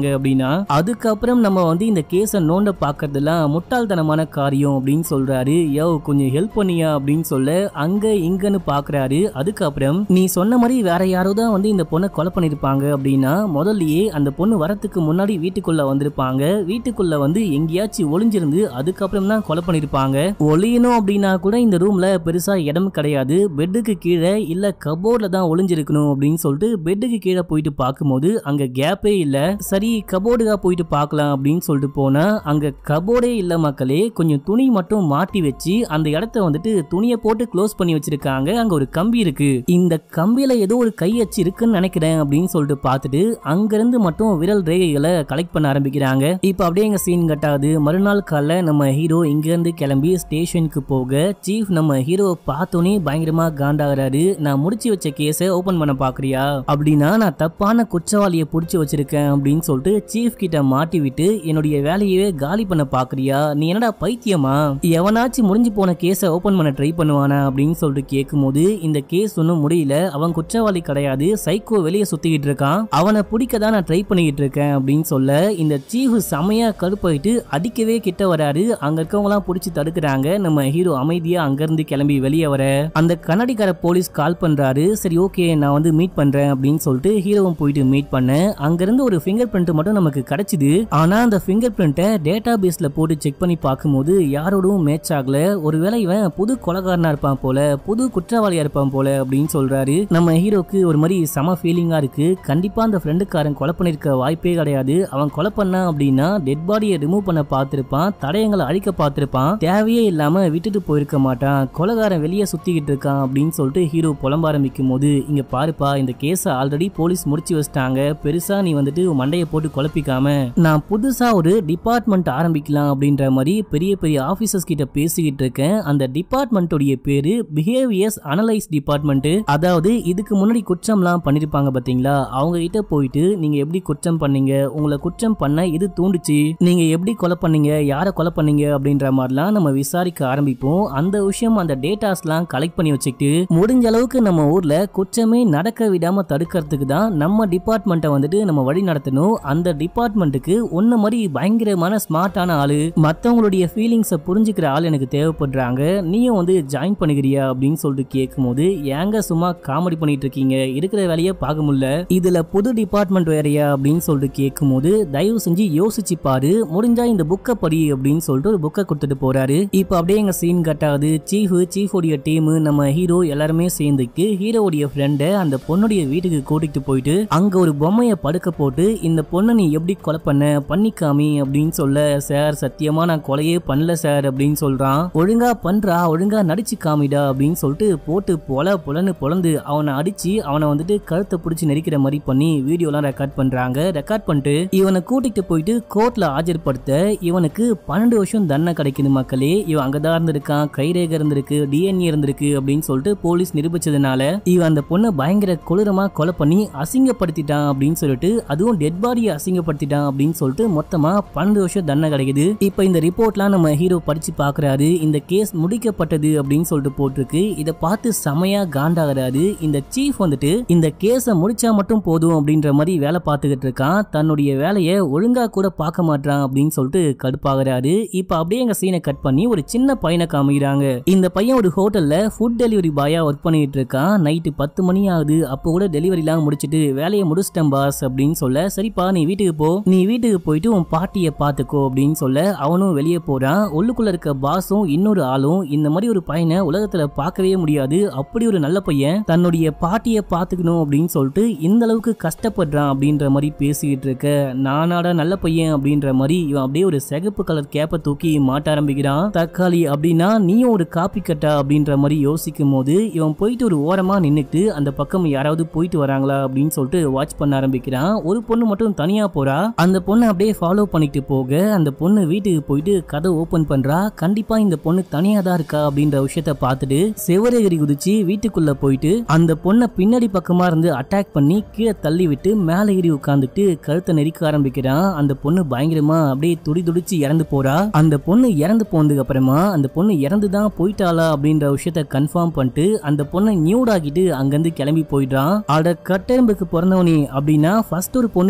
அப்படின்னா அதுக்கப்புறம் நம்ம வந்து இந்த கேஸை நோண்ட பாக்குறதுலாம் முட்டாள்தனமான காரியம் அப்படின்னு சொல்றாரு யோ கொஞ்சம் ஹெல்ப் பண்ணியா அப்படின்னு சொல்ல அங்க இங்கன்னு பாக்குறாரு அதுக்கப்புறம் நீ சொன்ன மாதிரி வேற யாரோ தான் வந்து இந்த பொண்ணை கொலை பண்ணிருப்பாங்க அப்படின்னா முதல்லயே அந்த பொண்ணு வரத்துக்கு முன்னாடி வீட்டுக்குள்ள வந்திருப்பாங்க வீட்டுக்குள்ள வந்து எங்கேயாச்சும் ஒளிஞ்சிருந்து அதுக்கப்புறம் தான் கொலை பண்ணிருப்பாங்க ஒளியணும் அப்படின்னா கூட இந்த ரூம்ல பெருசா இடம் கிடையாது பெட்டுக்கு கீழே இல்ல கபோர்ட்ல தான் ஒளிஞ்சிருக்கணும் அப்படின்னு சொல்லிட்டு பெட்டுக்கு கீழே போயிட்டு பார்க்கும்போது அங்க கேப்பே இல்ல சரி கபோர்டுக்கா போயிட்டு பார்க்கலாம் அப்படின்னு சொல்லிட்டு போனா அங்க கபோர்டே இல்ல மக்களே கொஞ்சம் துணி மட்டும் மாட்டி வச்சு அந்த இடத்த வந்துட்டு துணியை போட்டு க்ளோஸ் பண்ணி வச்சிருக்காங்க அங்க ஒரு கம்பி இருக்கு இந்த கம்பியில ஏதோ ஒரு கை அச்சு இருக்குன்னு நினைக்கிறேன் அப்படின்னு சொல்லிட்டு பார்த்துட்டு அங்கிருந்து மட்டும் விரல் ரேகைகளை கலெக்ட் பண்ண ஆரம்பிக்கிறாங்க இப்போ அப்படியே எங்க சீன் கட்டாது மறுநாள் காலைல நம்ம ஹீரோ இங்க இருந்து கிளம்பி ஸ்டேஷனுக்கு போக சீஃப் நம்ம ஹீரோவை பார்த்தோன்னே பயங்கரமா காண்டாகிறாரு நான் முடிச்சு வச்ச கேஸை ஓபன் பண்ண பாக்குறியா அப்படின்னா நான் தப்பான குற்றவாளியை புடிச்சு வச்சிருக்கேன் அப்படின்னு சொல்லிட்டு சீஃப் கிட்ட மாட்டி விட்டு என்னுடைய வேலையவே காலி பண்ண பாக்குறியா நீ என்னடா பைத்தியமா எவனாச்சும் முடிஞ்சு போன கேஸை ஓபன் பண்ண ட்ரை பண்ணுவானா அப்படின்னு சொல்லிட்டு கேட்கும்போது இந்த கேஸ் ஒன்றும் முடியல அவன் குற்றவாளி கிடையாது சைக்கோ வெளியே சுத்திக்கிட்டு இருக்கான் அவனை பிடிக்க தான் நான் ட்ரை பண்ணிக்கிட்டு இருக்கேன் அப்படின்னு சொல்ல இந்த சீஃப் செமையா கடுப்பாயிட்டு அடிக்கவே கிட்ட வராரு அங்க இருக்கவங்களாம் பிடிச்சி தடுக்கிறாங்க நம்ம ஹீரோ அமைதியா அங்கிருந்து கிளம்பி வெளியே வர அந்த கண்ணாடிக்கார போலீஸ் கால் பண்றாரு சரி ஓகே நான் வந்து மீட் பண்றேன் அப்படின்னு சொல்லிட்டு ஹீரோவும் போயிட்டு மீட் பண்ணேன் அங்கிருந்து ஒரு ஃபிங்கர் பிரிண்ட் மட்டும் நமக்கு கிடைச்சிது ஆனா அந்த ஃபிங்கர் பிரிண்ட்டை டேட்டா பேஸ்ல போட்டு செக் பண்ணி பார்க்கும்போது யாரோடவும் மேட்ச் ஆகல ஒருவேளை இவன் புது கொலகாரனா இருப்பான் போல புது குற்றவாளியா இருப்பான் போல அப்படின்னு சொல்றாரு நம்ம ஹீரோக்கு ஒரு மாதிரி சம ஃபீலிங்கா இருக்கு கண்டிப்பா அந்த ஃப்ரெண்டுக்காரன் கொலை பண்ணிருக்க வாய்ப்பே கிடையாது அவன் கொலை பண்ணான் அப்படின்னா டெட் பாடியை ரிமூவ் பண்ண பார்த்திருப்பான் தடயங்களை அழிக்க பார்த்திருப்பான் தேவையே இல்லாம விட்டுட்டு போயிருக்க மாட்டான் கொலகாரன் வெளியே சுத்திக்கிட்டு இருக்கான் அப்படின்னு சொல்லிட்டு ஹீரோ புலம்ப ஆரம்பிக்கும் போது இங்க பாருப்பா இந்த கேஸை ஆல்ரெடி போலீஸ் முடிச்சு வச்சிட்டாங்க பெருசா நீ வந்துட்டு உன் மண்டையை போட்டு குழப்பிக்காம நான் புதுசா ஒரு டிபார்ட்மெண்ட் ஆரம்பிக்கலாம் அப்படின்ற மாதிரி பெரிய பெரிய ஆபீசர்ஸ் கிட்ட பேசிக்கிட்டு இருக்கேன் அந்த டிபார்ட்மெண்ட்டுடைய பேரு பிஹேவியர்ஸ் அனலைஸ் டிபார்ட்மெண்ட் அதாவது இதுக்கு முன்னாடி குற்றம்லாம் பண்ணிருப்பாங்க பாத்தீங்களா அவங்க கிட்ட போயிட்டு நீங்க எப்படி குற்றம் பண்ணீங்க உங்களை குற்றம் பண்ண எது தூண்டுச்சு நீங்க எப்படி கொலை பண்ணீங்க யாரை கொலை பண்ணீங்க அப்படின்ற மாதிரிலாம் நம்ம விசாரிக்க ஆரம்பிப்போம் அந்த விஷயம் அந்த டேட்டாஸ்லாம் கலெக்ட் பண்ணி வச்சுக்கிட்டு முடிஞ்ச அளவுக்கு நம்ம ஊர்ல குற்றமே நடக்க விடாம தடுக்கிறதுக்கு தான் நம்ம டிபார்ட்மெண்ட்டை வந்துட்டு நம்ம வழி நடத்தணும் அந்த டிபார்ட்மெண்ட்டுக்கு ஒன்ன மாதிரி பயங்கரமான ஸ்மார்ட்டான ஆளு மத்தவங்களுடைய ஃபீலிங்ஸை புரிஞ்சுக்கிற ஆள் எனக்கு தேவைப்படுறாங்க நீயும் வந்து ஜாயின் பண்ணுகிறியா அப்படின்னு சொல்லிட்டு கேட்கும்போது ஏங்க சும்மா காமெடி பண்ணிட்டு இருக்கீங்க இருக்கிற வேலையை பார்க்க முடியல இதுல புது டிபார்ட்மெண்ட் வேறையா அப்படின்னு சொல்லிட்டு கேட்கும்போது தயவு செஞ்சு யோசிச்சு பாரு முடிஞ்சா இந்த புக்கை படி அப்படின்னு சொல்லிட்டு ஒரு புக்கை கொடுத்துட்டு போறாரு இப்போ அப்படியே எங்க சீன் கட்டாது சீஃப் சீஃபோடைய டீம் நம்ம ஹீரோ எல்லாருமே சேர்ந்துக்கு ஹீரோவுடைய ஃப்ரெண்டை அந்த பொண்ணுடைய வீட்டுக்கு கூட்டிட்டு போயிட்டு அங்க ஒரு பொம்மையை படுக்க போட்டு இந்த பொண்ணை நீ எப்படி கொலை பண்ண பண்ணிக்காமி அப்படின்னு சொல்ல சார் சத்தியமா நான் கொலையே பண்ணல சார் அப்படின்னு சொல்றான் ஒழுங்கா பண்றா ஒழுங்கா நடிச்சு காமிடா அப்படின்னு சொல்லிட்டு போட்டு பொல பொலன்னு பொலந்து அவனை அடிச்சு அவனை வந்துட்டு கழுத்தை பிடிச்சி நெரிக்கிற மாதிரி பண்ணி வீடியோலாம் ரெக்கார்ட் பண்றாங்க ரெக்கார்ட் பண்ணிட்டு இவனை கூட்டிட்டு போயிட்டு கோர்ட்ல ஆஜர்படுத்த இவனுக்கு பன்னெண்டு வருஷம் தண்டனை கிடைக்குது மக்களே இவன் அங்கதான் இருந்திருக்கான் கைரேகை இருந்திருக்கு டிஎன்ஏ இருந்திருக்கு அப்படின்னு சொல்லிட்டு போலீஸ் நிரூபிச்சதுனால இவன் அந்த பொண்ணை பயங்கர கொடூரமா கொலை பண்ணி அசிங்கப்படுத்திட்டான் அப்படின்னு சொல்லிட்டு அதுவும் டெட் பாடியை அசிங்கப்படுத்திட்டான் அப்படின்னு சொல்லிட்டு மொத்தமா பன்னெண்டு வருஷம் தண்டனை கிடைக்குது இப்போ இந்த ரிப்போர்ட்லாம் நம்ம ஹீரோ படிச்சு பாக்குறாரு இந்த கேஸ் முடிக்கப்பட்டது அப்படின்னு சொல்லிட்டு போட்டிருக்கு இதை பார்த்து செமையா காண்டாகிறாரு இந்த சீஃப் வந்துட்டு இந்த கேஸை முடிச்சா மட்டும் போதும் அப்படின்ற மாதிரி வேலை பார்த்துக்கிட்டு இருக்கான் தன்னுடைய வேலையை ஒழுங்கா கூட பார்க்க மாட்டான் அப்படின்னு சொல்லிட்டு கடுப்பாகிறாரு இப்போ அப்படியே எங்க சீனை கட் பண்ணி ஒரு சின்ன பையனை காமிக்கிறாங்க இந்த பையன் ஒரு ஹோட்டல்ல ஃபுட் டெலிவரி பாயா ஒர்க் பண்ணிட்டு இருக்கான் நைட்டு பத்து மணி ஆகுது அப்போ கூட டெலிவரிலாம் முடிச்சிட்டு வேலையை முடிச்சிட்டேன் பாஸ் அப்படின்னு சொல்ல சரிப்பா நீ வீட்டுக்கு போ நீ வீட்டுக்கு போயிட்டு உன் பாட்டியை பார்த்துக்கோ அப்படின்னு சொல்ல அவனும் வெளியே போறான் உள்ளுக்குள்ள இருக்க பாஸும் இன்னொரு ஆளும் இந்த மாதிரி ஒரு பையனை உலகத்துல பார்க்கவே முடியாது அப்படி ஒரு நல்ல பையன் தன்னுடைய பாட்டியை பார்த்துக்கணும் அப்படின்னு சொல்லிட்டு இந்த அளவுக்கு கஷ்டப்படுறான் அப்படின்ற மாதிரி பேசிக்கிட்டு இருக்க நானாடா நல்ல பையன் அப்படின்ற மாதிரி இவன் அப்படியே ஒரு சிகப்பு கலர் கேப்பை தூக்கி மாட்ட ஆரம்பிக்கிறான் தக்காளி அப்படின்னா நீயும் ஒரு காப்பி கட்டா அப்படின்ற மாதிரி யோசிக்கும் போது இவன் போயிட்டு ஒரு ஓரமா நின்னுட்டு அந்த பக்கம் யாராவது போயிட்டு வராங்களா அப்படின்னு சொல்லிட்டு வாட்ச் பண்ண ஆரம்பிக்கிறான் ஒரு பொண்ணு மட்டும் தனியா போறா அந்த பொண்ணை அப்படியே ஃபாலோ பண்ணிட்டு போக அந்த பொண்ணு வீட்டுக்கு போயிட்டு கதை ஓபன் பண்றா கண்டிப்பா இந்த பொண்ணு தனியா தான் இருக்கா அப்படின்ற விஷயத்த பார்த்துட்டு செவரேகிரி குதிச்சு வீட்டுக்குள்ள போயிட்டு அந்த பொண்ணை பின்னாடி பக்கமா இருந்து அட்டாக் பண்ணி கீழே தள்ளி விட்டு மேல ஏறி உட்காந்துட்டு கழுத்தை நெரிக்க ஆரம்பிக்கிறான் அந்த பொண்ணு பயங்கரமா அப்படியே துடி துடிச்சு இறந்து போறா அந்த பொண்ணு இறந்து போனதுக்கு அப்புறமா அந்த பொண்ணு இறந்து தான் போயிட்டாளா அப்படின்ற விஷயத்த கன்ஃபார்ம் பண்ணிட்டு அந்த பொண்ணை நியூட் ஆக்கிட்டு அங்கிருந்து கிளம்பி போயிடுறான் அட கட்டெரும்புக்கு பிறந்தவனி அப்படின்னா ஃபர்ஸ்ட் ஒரு பொண்ணு இறந்து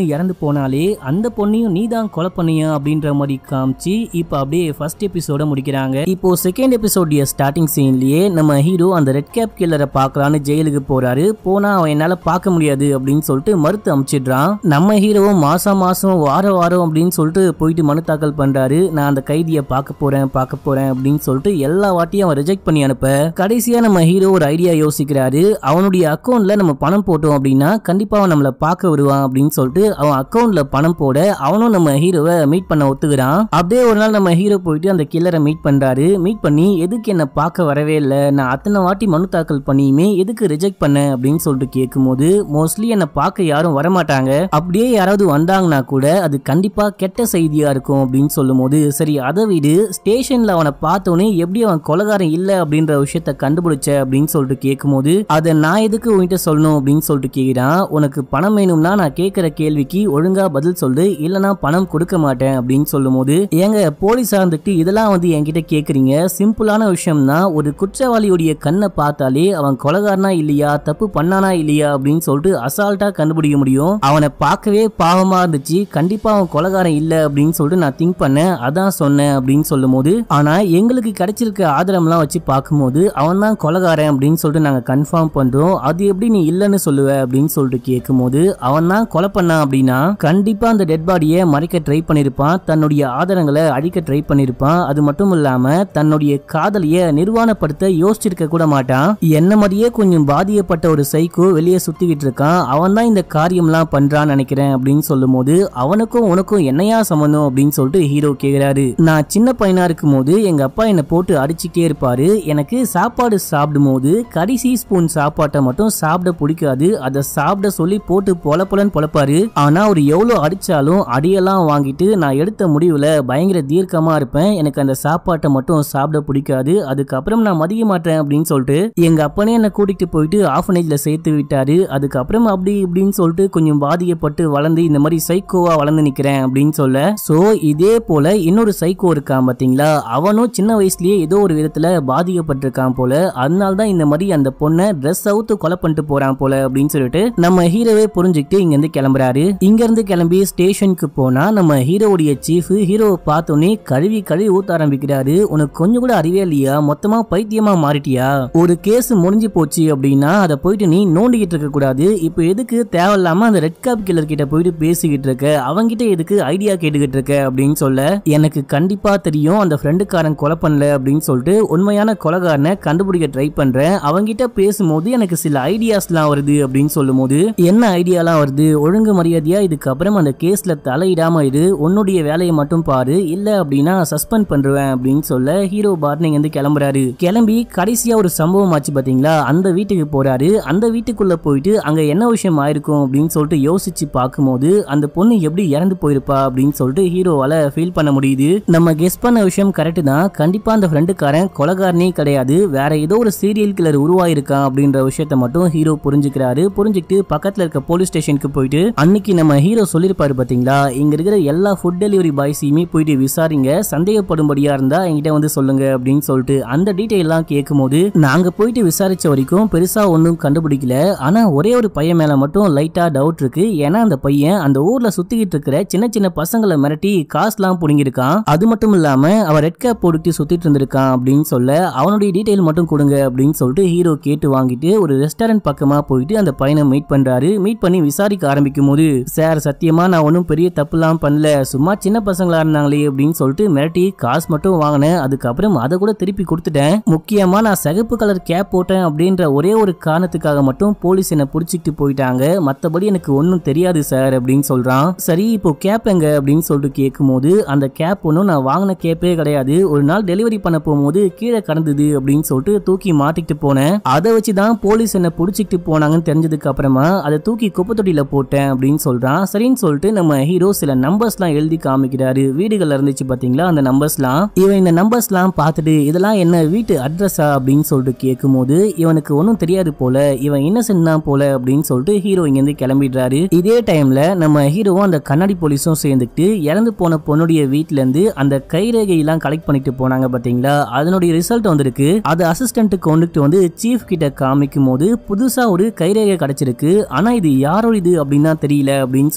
போனாலே அந்த பொண்ணையும் நீ தான் கொலை பண்ணியா அப்படின்ற மாதிரி காமிச்சு இப்போ அப்படியே ஃபர்ஸ்ட் எபிசோட முடிக்கிறாங்க இப்போ செகண்ட் எபிசோடைய ஸ்டார்டிங் சீன்லயே நம்ம ஹீரோ அந்த ரெட் கேப் கில்லரை பார்க்கலான்னு ஜெயிலுக்கு போறாரு போனா அவன் என்னால பார்க்க முடியாது அப்படின்னு சொல்லிட்டு மறுத்து அமிச்சிடுறான் நம்ம ஹீரோவும் மாசம் மாசம் வார வாரம் அப்படின்னு சொல்லிட்டு போயிட்டு மனு தாக்கல் பண்றாரு நான் அந்த கைதியை பார்க்க போறேன் பார்க்க போறேன் அப்படின்னு சொல்லிட்டு எல்லா வாட்டியும் அவன் ரிஜெக்ட் பண்ணி அனுப்ப கடைசியா நம்ம ஹீரோ ஒரு ஐடியா யோசிக்கிறாரு அவனுடைய அக்கௌண்ட்ல நம்ம பணம் போட்டோம் அப்படின்னா கண்டிப்பா அவன் நம்மள பார்க்க வருவான் அப்படின்னு சொல்லிட்டு அவன் அக்கௌண்ட்ல பணம் போட அவனும் நம்ம ஹீரோவை மீட் பண்ண ஒத்துக்கிறான் அப்படியே ஒரு நாள் நம்ம ஹீரோ போயிட்டு அந்த கில்லரை மீட் பண்றாரு மீட் பண்ணி எதுக்கு என்ன பார்க்க வரவே இல்லை நான் அத்தனை வாட்டி மனு தாக்கல் பண்ணியுமே எதுக்கு ரிஜெக்ட் பண்ண அப்படின்னு சொல்லிட்டு கேட்கும்போது மோஸ்ட்லி என்னை பார்க்க யாரும் வரமாட்டாங்க அப்படியே யாராவது வந்தாங்கன்னா கூட அது கண்டிப்பா கெட்ட செய்தியா இருக்கும் அப்படின்னு சொல்லும்போது சரி அதை விடு ஸ்டேஷன்ல அவனை பார்த்தோன்னே எப்படி அவன் கொலகாரன் இல்ல அப்படின்ற விஷயத்த கண்டுபிடிச்ச அப்படின்னு சொல்லிட்டு கேட்கும்போது அதை நான் எதுக்கு உன்கிட்ட சொல்லணும் அப்படின்னு சொல்லிட்டு கேட்கிறான் உனக்கு பணம் வேணும்னா நான் கேட்கிற கேள்விக்கு ஒழுங்கா பதில் சொல்லு இல்லனா பணம் கொடுக்க மாட்டேன் அப்படின்னு சொல்லும்போது ஏங்க போலீஸா இருந்துட்டு இதெல்லாம் வந்து என்கிட்ட கேக்குறீங்க சிம்பிளான விஷயம் தான் ஒரு குற்றவாளியுடைய கண்ணை பார்த்தாலே அவன் கொலகாரனா இல்லையா தப்பு பண்ணானா இல்லையா அப்படின்னு சொல்லிட்டு அசால்ட்டா கண்டுபிடிக்க முடியும் அவனை பார்க்கவே பாவமா இருந்துச்சு கண்டிப்பா அவன் கொலகாரன் இல்ல அப்படின்னு சொல்லிட்டு நான் திங்க் பண்ணேன் அதான் சொன்னேன் அப்படின்னு சொல்லும்போது ஆனா எங்களுக்கு கிடைச்சிருக்க ஆதாரம்லாம் வச்சு பார்க்கும்போது அவன் தான் கொலகாரன் அப்படின்னு சொல்லிட்டு நாங்க கன்ஃபார்ம் பண்றோம் அது எப்படி நீ இல்லைன்னு சொல்லுவ அப்படின்னு சொல்லிட்டு கேட்கும்போது அவன் தான் கொலை பண்ணான் அப்படின்னா கண்டிப்பா அந்த டெட் பாடியை மறைக்க ட்ரை பண்ணிருப்பான் தன்னுடைய ஆதாரங்களை அழிக்க ட்ரை பண்ணிருப்பான் அது மட்டும் இல்லாம தன்னுடைய காதலிய நிர்வாணப்படுத்த யோசிச்சிருக்க கூட மாட்டான் என்ன மாதிரியே கொஞ்சம் பாதிக்கப்பட்ட ஒரு சைக்கோ வெளியே சுத்திக்கிட்டு இருக்கான் அவன் தான் இந்த காரியம்லாம் பண்றான்னு நினைக்கிறேன் அப்படின்னு சொல்லும்போது அவனுக்கும் உனக்கும் என்னையா சம்மந்தம் அப்படின்னு சொல்லிட்டு ஹீரோ கேக்குறாரு நான் சின்ன பையனா இருக்கும் போது எங்க அப்பா என்னை போட்டு அடிச்சுட்டே இருப்பாரு எனக்கு சாப்பாடு சாப்பிடும் போது கடைசி ஸ்பூன் சாப்பாட்டை மட்டும் சாப்பிட பிடிக்காது அதை சாப்பிட சொல்லி போட்டு பொல பொலன்னு பொழப்பாரு ஆனா அவர் எவ்வளவு அடிச்சாலும் அடியெல்லாம் வாங்கிட்டு நான் எடுத்த முடிவுல பயங்கர தீர்க்கமா இருப்பேன் எனக்கு அந்த சாப்பாட்டை மட்டும் சாப்பிட பிடிக்காது அதுக்கப்புறம் நான் மதிக்க மாட்டேன் அப்படின்னு சொல்லிட்டு எங்க அப்பனே என்னை கூட்டிட்டு போயிட்டு ஆஃபனேஜ்ல சேர்த்து விட்டாரு அதுக்கப்புறம் அப்படி இப்படின்னு சொல்லிட்டு கொஞ்சம் பாதிக்கப்பட்டு வளர்ந்து இந்த மாதிரி சைக்கோவா வளர்ந்து நிக்கிறேன் அப்படின்னு சொல்ல சோ இதே போல இன்னொரு சைக்கோ இருக்கான் பாத்தீங்களா அவனும் சின்ன வயசுலயே ஏதோ ஒரு விதத்துல பாதிக்கப்பட்டிருக்கான் போல அதனால தான் இந்த மாதிரி அந்த பொண்ணை ட்ரெஸ் அவுத்து கொலை பண்ணிட்டு போறான் போல அப்படின்னு சொல்லிட்டு நம்ம ஹீரோவே புரிஞ்சுக்கிட்டு இங்க இருந்து கிளம்புறாரு இங்க இருந்து கிளம்பி ஸ்டேஷனுக்கு போனா நம்ம ஹீரோவுடைய சீஃப் ஹீரோவை பார்த்தோன்னே கழுவி கழுவி ஊத்த ஆரம்பிக்கிறாரு உனக்கு கொஞ்சம் கூட அறிவே இல்லையா மொத்தமா பைத்தியமா மாறிட்டியா ஒரு கேஸ் முடிஞ்சு போச்சு அப்படின்னா அதை போயிட்டு நீ நோண்டிக்கிட்டு இருக்க கூடாது இப்போ எதுக்கு தேவையில்லாம அந்த ரெட் காப் கில்லர் கிட்ட போயிட்டு பேசிக்கிட்டு இருக்க அவங்கிட்ட எதுக்கு ஐடியா கேட்டுக்கிட்டு இருக்க அப்படின்னு சொல்ல எனக்கு கண்டிப்பா தெரியும் அந்த ஃப்ரெண்டுக்காரன் கொலை பண்ணல அப்படின்னு சொல்லிட்டு உண்மையான கொலைகாரனை கண்டுபிடிக்க ட்ரை பண்றேன் அவங்கிட்ட பேசும்போது எனக்கு சில ஐடியாஸ்லாம் வருது அப்படின்னு சொல்லும்போது என்ன ஐடியாலாம் வருது ஒழுங்கு மரியாதையா இதுக்கப்புறம் அந்த கேஸ்ல தலையிடாம இரு உன்னுடைய வேலையை மட்டும் பாரு இல்ல அப்படின்னா சஸ்பெண்ட் பண்ணுவேன் அப்படின்னு சொல்ல ஹீரோ பார்னிங் வந்து கிளம்புறாரு கிளம்பி கடைசியா ஒரு சம்பவம் ஆச்சு பாத்தீங்களா அந்த வீட்டுக்கு போறாரு அந்த வீட்டுக்குள்ள போயிட்டு அங்க என்ன விஷயம் ஆயிருக்கும் அப்படின்னு சொல்லிட்டு யோசிச்சு பார்க்கும்போது அந்த பொண்ணு எப்படி இறந்து போயிருப்பா அப்படின்னு சொல்லிட்டு ஹீரோவால ஃபீல் பண்ண முடியுது நம்ம கெஸ் பண்ண விஷயம் கரெக்ட் தான் கண்டிப்பா அந்த ஃப்ரெண்டுக்காரன் கொலகாரனே கிடையாது வேற ஏதோ ஒரு சீரியல் கில்லர் உருவாயிருக்கான் அப்படின்ற விஷயத்த மட்டும் ஹீரோ புரிஞ்சுக்கிறாரு புரிஞ்சுக்கிட்டு பக்கத்துல இருக்க போலீஸ் ஸ்டேஷனுக்கு போயிட்டு அன்னைக்கு நம்ம ஹீரோ சொல்லிருப்பாரு பாத்தீங்களா இங்க இருக்கிற எல்லா ஃபுட் டெலிவரி பாய்ஸையுமே போயிட்டு விசாரிங்க சந்தேகப்படும்படியா இருந்தா என்கிட்ட வந்து சொல்லுங்க அப்படின்னு சொல்லிட்டு அந்த டீட்டெயில் எல்லாம் கேட்கும்போது நாங்க போயிட்டு விசாரிச்ச வரைக்கும் பெருசா ஒன்றும் கண்டுபிடிக்கல ஆனா ஒரே ஒரு பையன் மேல மட்டும் லைட்டா டவுட் இருக்கு ஏன்னா அந்த பையன் அந்த ஊர்ல சுத்திக்கிட்டு இருக்கிற சின்ன சின்ன பசங்களை மிரட்டி காசுலாம் புடுங்கிருக்கான் அது மட்டும் இல்லாம அவன் ரெட் கேப் போட்டுட்டு சுத்திட்டு இருந்திருக்கான் அப்படின்னு சொல்ல அவனுடைய டீட்டெயில் மட்டும் கொடுங்க அப்படின்னு சொல்லிட்டு ஹீரோ கேட்டு வாங்கிட்டு ஒரு ரெஸ்டாரண்ட் பக்கமா போயிட்டு அந்த பையனை மீட் பண்றாரு மீட் பண்ணி விசாரிக்க ஆரம்பிக்கும் போது சார் சத்தியமா நான் ஒன்றும் பெரிய தப்புலாம் பண்ணல சும்மா சின்ன பசங்களா இருந்தாங்களே அப்படின்னு சொல்லிட்டு மிரட்டி காசு மட்டும் வாங்கினேன் அதுக்கப்புறம் அதை கூட திருப்பி கொடுத்துட்டேன் முக்கியமா நான் சிகப்பு கலர் கேப் போட்டேன் அப்படின்ற ஒரே ஒரு காரணத்துக்காக மட்டும் போலீஸ் என்னை பிடிச்சிட்டு போயிட்டாங்க மத்தபடி எனக்கு ஒன்றும் தெரியாது சார் அப்படின்னு சொல்றான் சரி இப்போ கேப் எங்க அப்படின்னு சொல்லிட்டு கேட்கும்போது அந்த கேப் ஒன்றும் நான் வாங்கின கேப்பே கிடையாது ஒரு நாள் டெலிவரி பண்ண போகும்போது கீழே கடந்தது அப்படின்னு சொல்லிட்டு தூக்கி மாட்டிக்கிட்டு போனேன் அதை வச்சு தான் போலீஸ் என்னை பிடிச்சிட்டு போனாங்கன்னு தெரிஞ்சதுக்கு அப்புறமா அதை தூக்கி குப்பை தொட்டியில போட்டேன் அப்படின்னு சொல்றான் சரின்னு சொல்லிட்டு நம்ம ஹீரோ சில நம்பர்ஸ்லாம் எழுதி காமிக்கிறாரு வீடுகள்ல இருந்துச்சு பாத்தீங்களா அந்த நம்பர்ஸ்லாம் இவன் இந்த நம்பர்ஸ்லாம் பார்த்துட்டு இதெல்லாம் என்ன வீட்டு அட்ரஸா அப்படின்னு சொல்லிட்டு கேட்கும்போது இவனுக்கு ஒன்றும் தெரியாது போல இவன் இன்னசென்ட் தான் போல அப்படின்னு சொல்லிட்டு ஹீரோ இங்கேருந்து கிளம்பிடுறாரு இதே டைம்ல நம்ம ஹீரோவும் அந்த கண்ணாடி போலீஸும் சேர்ந்துக்கிட்டு இறந்து போன பொண்ணுடைய வீட்ல இருந்து அந்த கைரேகையெல்லாம் கலெக்ட் பண்ணிட்டு போனாங்க பாத்தீங்களா அதனுடைய ரிசல்ட் வந்திருக்கு அது அசிஸ்டன்ட்டுக்கு கொண்டுட்டு வந்து சீஃப் கிட்ட காமிக்கும் போது புதுசா ஒரு கைரேகை கிடைச்சிருக்கு ஆனா இது யாரோட இது அப்படின்னா தெரியல அப்படின்னு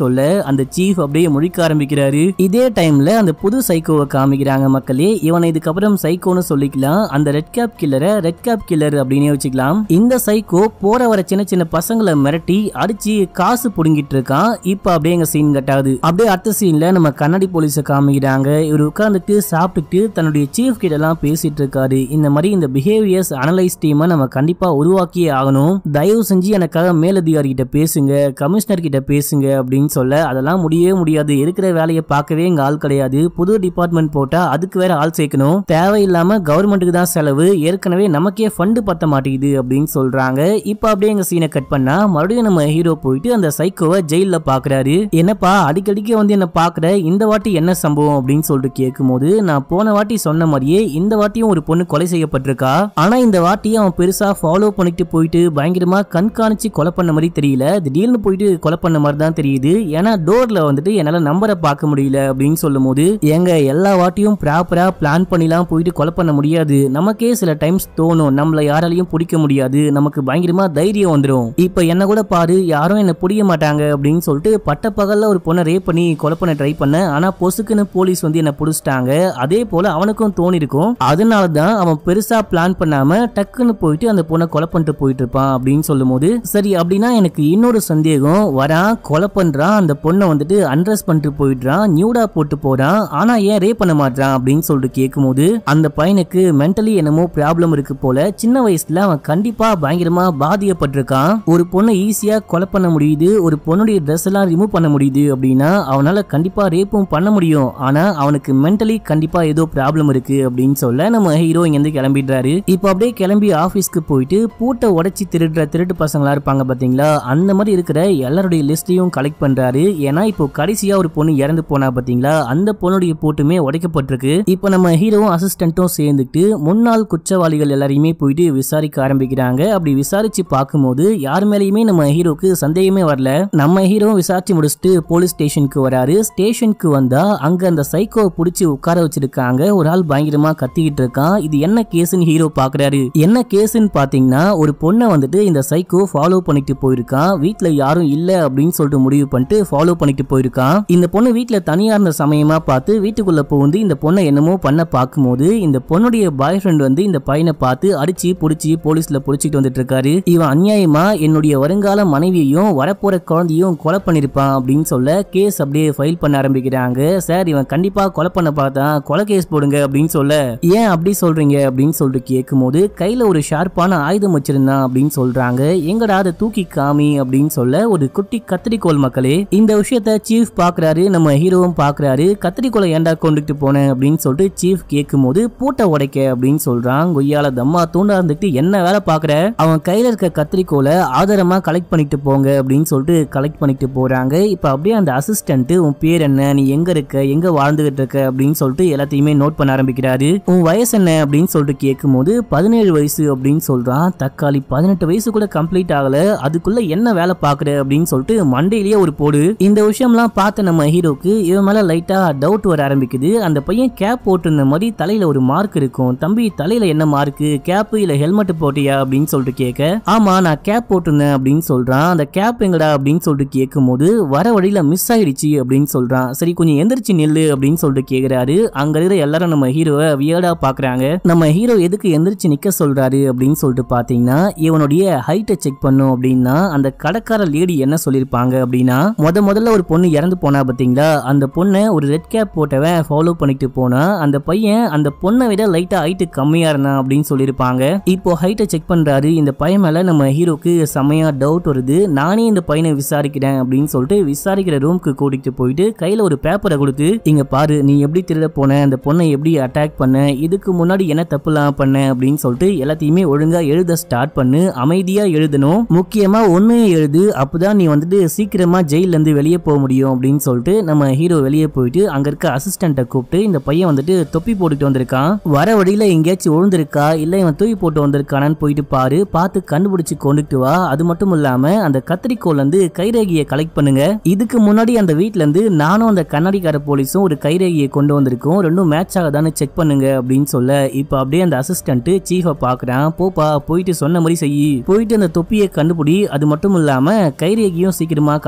சொல்ல அந்த சீஃப் அப்படியே முழிக்க ஆரம்பிக்கிறாரு இதே டைம்ல அந்த புது சைக்கோவை காமிக்கிறாங்க மக்களே இவனை இதுக்கப்புறம் சைக்கோன்னு சொல்லிக்கலாம் அந்த ரெட் கேப் கில்லரை ரெட் கேப் கில்லர் அப்படின்னே வச்சுக்கலாம் இந்த சைக்கோ போற வர சின்ன சின்ன பசங்களை மிரட்டி அடிச்சு காசு புடுங்கிட்டு இருக்கான் இப்ப அப்படியே எங்க சீன் கட்டாது அப்படியே அடுத்த சீன்ல நம்ம கண்ணாடி போலீஸை காமிக்கிறாங்க இவர் உட்கார்ந்துட்டு சாப்பிட்டுட்டு தன்னுடைய சீஃப் கிட்ட எல்லாம் பேசிட்டு இருக்காரு இந்த மாதிரி இந்த பிஹேவியர்ஸ் அனலைஸ் டீமை நம்ம கண்டிப்பா உருவாக்கியே ஆகணும் தயவு செஞ்சு எனக்காக மேலதிகாரி கிட்ட பேசுங்க கமிஷனர் கிட்ட பேசுங்க அப்படின்னு சொல்ல அதெல்லாம் முடியவே முடியாது இருக்கிற வேலையை பார்க்கவே இங்க ஆள் கிடையாது புது டிபார்ட்மெண்ட் போட்டா அதுக்கு வேற ஆள் சேர்க்கணும் தேவையில்லாம கவர்மெண்ட்டுக்கு தான் செலவு ஏற்கனவே நமக்கே ஃபண்டு பத்த மாட்டேங்குது அப்படின்னு சொல்றாங்க இப்ப அப்படியே எங்க சீனை கட் பண்ணா மறுபடியும் நம்ம ஹீரோ போயிட்டு அந்த சைக்கோவை ஜெயில பாக்குறாரு என்னப்பா அடிக்கடிக்கு வந்து என்ன பாக்குற இந்த வாட்டி என்ன சம்பவம் அப்படின்னு சொல்லிட்டு கேட்கும்போது நான் போன வாட்டி சொன்ன மாதிரியே இந்த வாட்டியும் ஒரு பொண்ணு கொலை செய்யப்பட்டிருக்கா ஆனா இந்த வாட்டி அவன் பெருசா ஃபாலோ பண்ணிட்டு போயிட்டு பயங்கரமா கண்காணிச்சு கொலை பண்ண மாதிரி தெரியல திடீர்னு போயிட்டு கொலை பண்ண மாதிரி தான் தெரியுது ஏன்னா டோர்ல வந்துட்டு என்னால நம்பரை பார்க்க முடியல அப்படின்னு சொல்லும் போது எங்க எல்லா வாட்டியும் ப்ராப்பரா பிளான் பண்ணிலாம் போயிட்டு கொலை பண்ண முடியாது நமக்கே சில டைம்ஸ் தோணும் நம்மள யாராலையும் பிடிக்க முடியாது நமக்கு பயங்கரமா தைரியம் வந்துடும் இப்ப என்ன கூட பாரு யாரும் என்ன பிடிக்க மாட்டாங்க அப்படின்னு சொல்லிட்டு பட்ட பகல்ல ஒரு பொண்ணை ரேப் பண்ணி கொலை பண்ண ட்ரை பண்ண ஆனா பொசுக்குன்னு போலீஸ் வந்து என்ன பிடிச்சிட்டாங்க அதே போல அவனுக்கும் தோணி இருக்கும் அதனால தான் அவன் பெருசா பிளான் பண்ணாம டக்குன்னு போயிட்டு அந்த பொண்ணை கொலை பண்ணிட்டு போயிட்டு இருப்பான் அப்படின்னு சொல்லும்போது சரி அப்படின்னா எனக்கு இன்னொரு சந்தேகம் வரான் கொலை பண்றான் அந்த பொண்ணை வந்துட்டு அண்ட்ரஸ் பண்ணிட்டு போயிடுறான் நியூடா போட்டு போறான் ஆனா ஏன் ரேப் பண்ண மாட்டான் அப்படின்னு சொல்லிட்டு கேட்கும்போது அந்த பையனுக்கு மென்டலி என்னமோ ப்ராப்ளம் இருக்கு போல சின்ன வயசுல அவன் கண்டிப்பா பயங்கரமா பாதிக்கப்பட்டிருக்கான் ஒரு பொண்ணை ஈஸியா கொலை பண்ண முடியுது ஒரு பொண்ணுடைய ட்ரெஸ் எல்லாம் ரிமூவ் பண்ண முடியுது அப்படின்னா அவனால கண்டிப்பா ரேப்பும் பண்ண முடியும் ஆனா அவனுக்கு மென்டலி கண்டிப்பா ஏதோ ப்ராப்ளம் இருக்கு அப்படின்னு சொல்ல நம்ம ஹீரோ இங்க இருந்து கிளம்பிடுறாரு இப்போ அப்படியே கிளம்பி ஆபீஸ்க்கு போயிட்டு பூட்டை உடைச்சி திருடுற திருட்டு பசங்களா இருப்பாங்க பாத்தீங்களா அந்த மாதிரி இருக்கிற எல்லாருடைய லிஸ்டையும் கலெக்ட் பண்றாரு ஏன்னா இப்போ கடைசியா ஒரு பொண்ணு இறந்து போனா பாத்தீங்களா அந்த பொண்ணுடைய பூட்டுமே உடைக்கப்பட்டிருக்கு இப்போ நம்ம ஹீரோவும் அசிஸ்டன்ட்டும் சேர்ந்துட்டு முன்னாள் குற்றவாளிகள் எல்லாரையுமே போயிட்டு விசாரிக்க ஆரம்பிக்கிறாங்க அப்படி விசாரிச்சு பார்க்கும்போது யார் மேலேயுமே நம்ம ஹீரோக்கு சந்தேகமே வரல நம்ம ஹீரோ விசாரிச்சு முடிச்சுட்டு போலீஸ் ஸ்டேஷனுக்கு வராரு ஸ்டேஷனுக்கு வந்தா அங்க அந்த சைக்கோ புடிச்சு உட்கார வச்சிருக்காங்க ஒரு ஆள் பயங்கரமா கத்திக்கிட்டு இருக்கான் இது என்ன கேஸ்னு ஹீரோ பாக்குறாரு என்ன கேஸ்னு பாத்தீங்கன்னா ஒரு பொண்ணை வந்துட்டு இந்த சைக்கோ ஃபாலோ பண்ணிட்டு போயிருக்கான் வீட்ல யாரும் இல்ல அப்படின்னு சொல்லிட்டு முடிவு பண்ணிட்டு ஃபாலோ பண்ணிட்டு போயிருக்கான் இந்த பொண்ணு வீட்ல தனியா இருந்த சமயமா பார்த்து வீட்டுக்குள்ள புகுந்து இந்த பொண்ணை என்னமோ பண்ண பார்க்கும்போது இந்த பொண்ணுடைய பாய் ஃப்ரெண்ட் வந்து இந்த பையனை பார்த்து அடிச்சு புடிச்சு போலீஸ்ல புடிச்சிட்டு வந்துட்டு இருக்காரு இவன் அநியாயமா என்னுடைய வருங்கால மனைவியையும் வரப்போற குழந்தையும் கொலை பண்ணிருப்பான் அப்படின்னு சொல்ல கேஸ் அப்படியே ஃபைல் பண்ண ஆரம்பிக்கிறாங்க சார் இவன் கண்டிப்பா கொலை பண்ண பார்த்தான் கொலை கேஸ் போடுங்க அப்படின்னு சொல்ல ஏன் அப்படி சொல்றீங்க அப்படின்னு சொல்லிட்டு கேட்கும்போது கையில ஒரு ஷார்ப்பான ஆயுதம் வச்சிருந்தான் அப்படின்னு சொல்றாங்க எங்கடா அதை தூக்கி காமி அப்படின்னு சொல்ல ஒரு குட்டி கத்திரிக்கோல் மக்களே இந்த விஷயத்த சீஃப் பாக்குறாரு நம்ம ஹீரோவும் பாக்குறாரு கத்திரிக்கோலை ஏன்டா கொண்டுட்டு போனேன் அப்படின்னு சொல்லிட்டு சீஃப் கேட்கும்போது பூட்டை உடைக்க அப்படின்னு சொல்றான் கொய்யால தம்மா தூண்டா இருந்துட்டு என்ன வேலை பாக்குற அவன் கையில இருக்க கத்திரிக்கோலை ஆதாரமா கலெக்ட் பண்ணிட்டு போங்க அப்படின்னு சொல்லிட்டு கலெக்ட் பண்ணிட்டு போறாங்க இப்ப அப்படியே அந்த அசிஸ்டன்ட் உன் பேர் என்ன நீ எங்க இருக்க எங்க வாழ்ந்துகிட்டு இருக்க அப்படின்னு சொல்லிட்டு எல்லாத்தையுமே நோட் பண்ண ஆரம்பிக்கிறாரு உன் வயசு என்ன அப்படின்னு சொல்லிட்டு கேட்கும்போது பதினேழு வயசு அப்படின்னு சொல்றான் தக்காளி பதினெட்டு வயசு கூட கம்ப்ளீட் ஆகல அதுக்குள்ள என்ன வேலை பாக்குற அப்படின்னு சொல்லிட்டு மண்டையிலேயே ஒரு போடு இந்த விஷயம்லாம் பார்த்த நம்ம ஹீரோக்கு இவன் மேல லைட்டா டவுட் வர ஆரம்பிக்குது அந்த பையன் கேப் போட்டிருந்த மாதிரி தலையில ஒரு மார்க் இருக்கும் தம்பி தலையில என்ன மார்க் கேப் இல்ல ஹெல்மெட் போட்டியா அப்படின்னு சொல்லிட்டு கேட்க ஆமா நான் கேப் போட்டிருந்தேன் அப்படின்னு சொல்றான் அந்த கேப் எங்கடா அப்படின்னு சொல்லிட்டு கேட்கும்போது வர வழியில மிஸ் ஆயிடுச்சு அப்படின்னு சொல்றான் சரி கொஞ்சம் எந்திரிச்சு நில்லு அப்படின்னு சொல்லிட்டு கேக்குறாரு அங்க இருக்கிற எல்லாரும் நம்ம ஹீரோவை வியர்டா பாக்குறாங்க நம்ம ஹீரோ எதுக்கு எந்திரிச்சு நிக்க சொல்றாரு அப்படின்னு சொல்லிட்டு பாத்தீங்கன்னா இவனுடைய ஹைட்டை செக் பண்ணும் அப்படின்னா அந்த கடைக்கார லேடி என்ன சொல்லியிருப்பாங்க அப்படின்னா முத முதல்ல ஒரு பொண்ணு இறந்து போனா பாத்தீங்களா அந்த பொண்ணை ஒரு ரெட் கேப் போட்டவன் ஃபாலோ பண்ணிட்டு போனா அந்த பையன் அந்த பொண்ணை விட லைட்டா ஹைட்டு கம்மியா இருந்தான் அப்படின்னு சொல்லியிருப்பாங்க இப்போ ஹைட்டை செக் பண்றாரு இந்த பையன் மேல நம்ம ஹீரோக்கு செமையா டவுட் வருது நானே இந்த பையனை விசாரிக்கிறேன் அப்படின்னு சொல்லிட்டு விசாரிக்கிற ரூமுக்கு கூட்டிட்டு போயிட்டு கையில ஒரு பேப்பரை கொடுத்து இங்க பாரு நீ எப்படி திருட போன அந்த பொண்ணை எப்படி அட்டாக் பண்ண இதுக்கு முன்னாடி என்ன தப்புலாம் பண்ண அப்படின்னு சொல்லிட்டு எல்லாத்தையுமே ஒழுங்கா எழுத ஸ்டார்ட் பண்ணு அமைதியா எழுதணும் முக்கியமா ஒண்ணு எழுது அப்பதான் நீ வந்துட்டு சீக்கிரமா ஜெயில இருந்து வெளியே போக முடியும் அப்படின்னு சொல்லிட்டு நம்ம ஹீரோ வெளியே போயிட்டு அங்க இருக்க அசிஸ்டண்ட்டை கூப்பிட்டு இந்த பையன் வந்துட்டு தொப்பி போட்டுட்டு வந்திருக்கான் வர வழியில எங்கேயாச்சும் விழுந்திருக்கா இல்ல இவன் தூக்கி போட்டு வந்திருக்கானான்னு போயிட்டு பாரு பார்த்து கண்டுபிடிச்சு கொண்டுட்டு வா அது மட்டும் இல்லாம அந்த கத்திரிக்கோல் வந்து கைரேகையை கலெக்ட் பண்ணுங்க இதுக்கு முன்னாடி அந்த வீட்ல இருந்து நானும் அந்த கண்ணாடிக்கார போலீஸும் ஒரு கைரேகையை கொண்டு வந்திருக்கோம் ரெண்டும் மேட்ச் ஆகுதான்னு செக் பண்ணுங்க அப்படின்னு சொல்ல இப்போ அப்படியே அந்த அசிஸ்டன்ட் சீஃபை பாக்குறான் போப்பா போயிட்டு சொன்ன மாதிரி செய் போயிட்டு அந்த தொப்பியை கண்டுபிடி அது மட்டும் இல்லாம கைரேகையும் சீக்கிரமா கலெக்ட் பண்ணிட்டு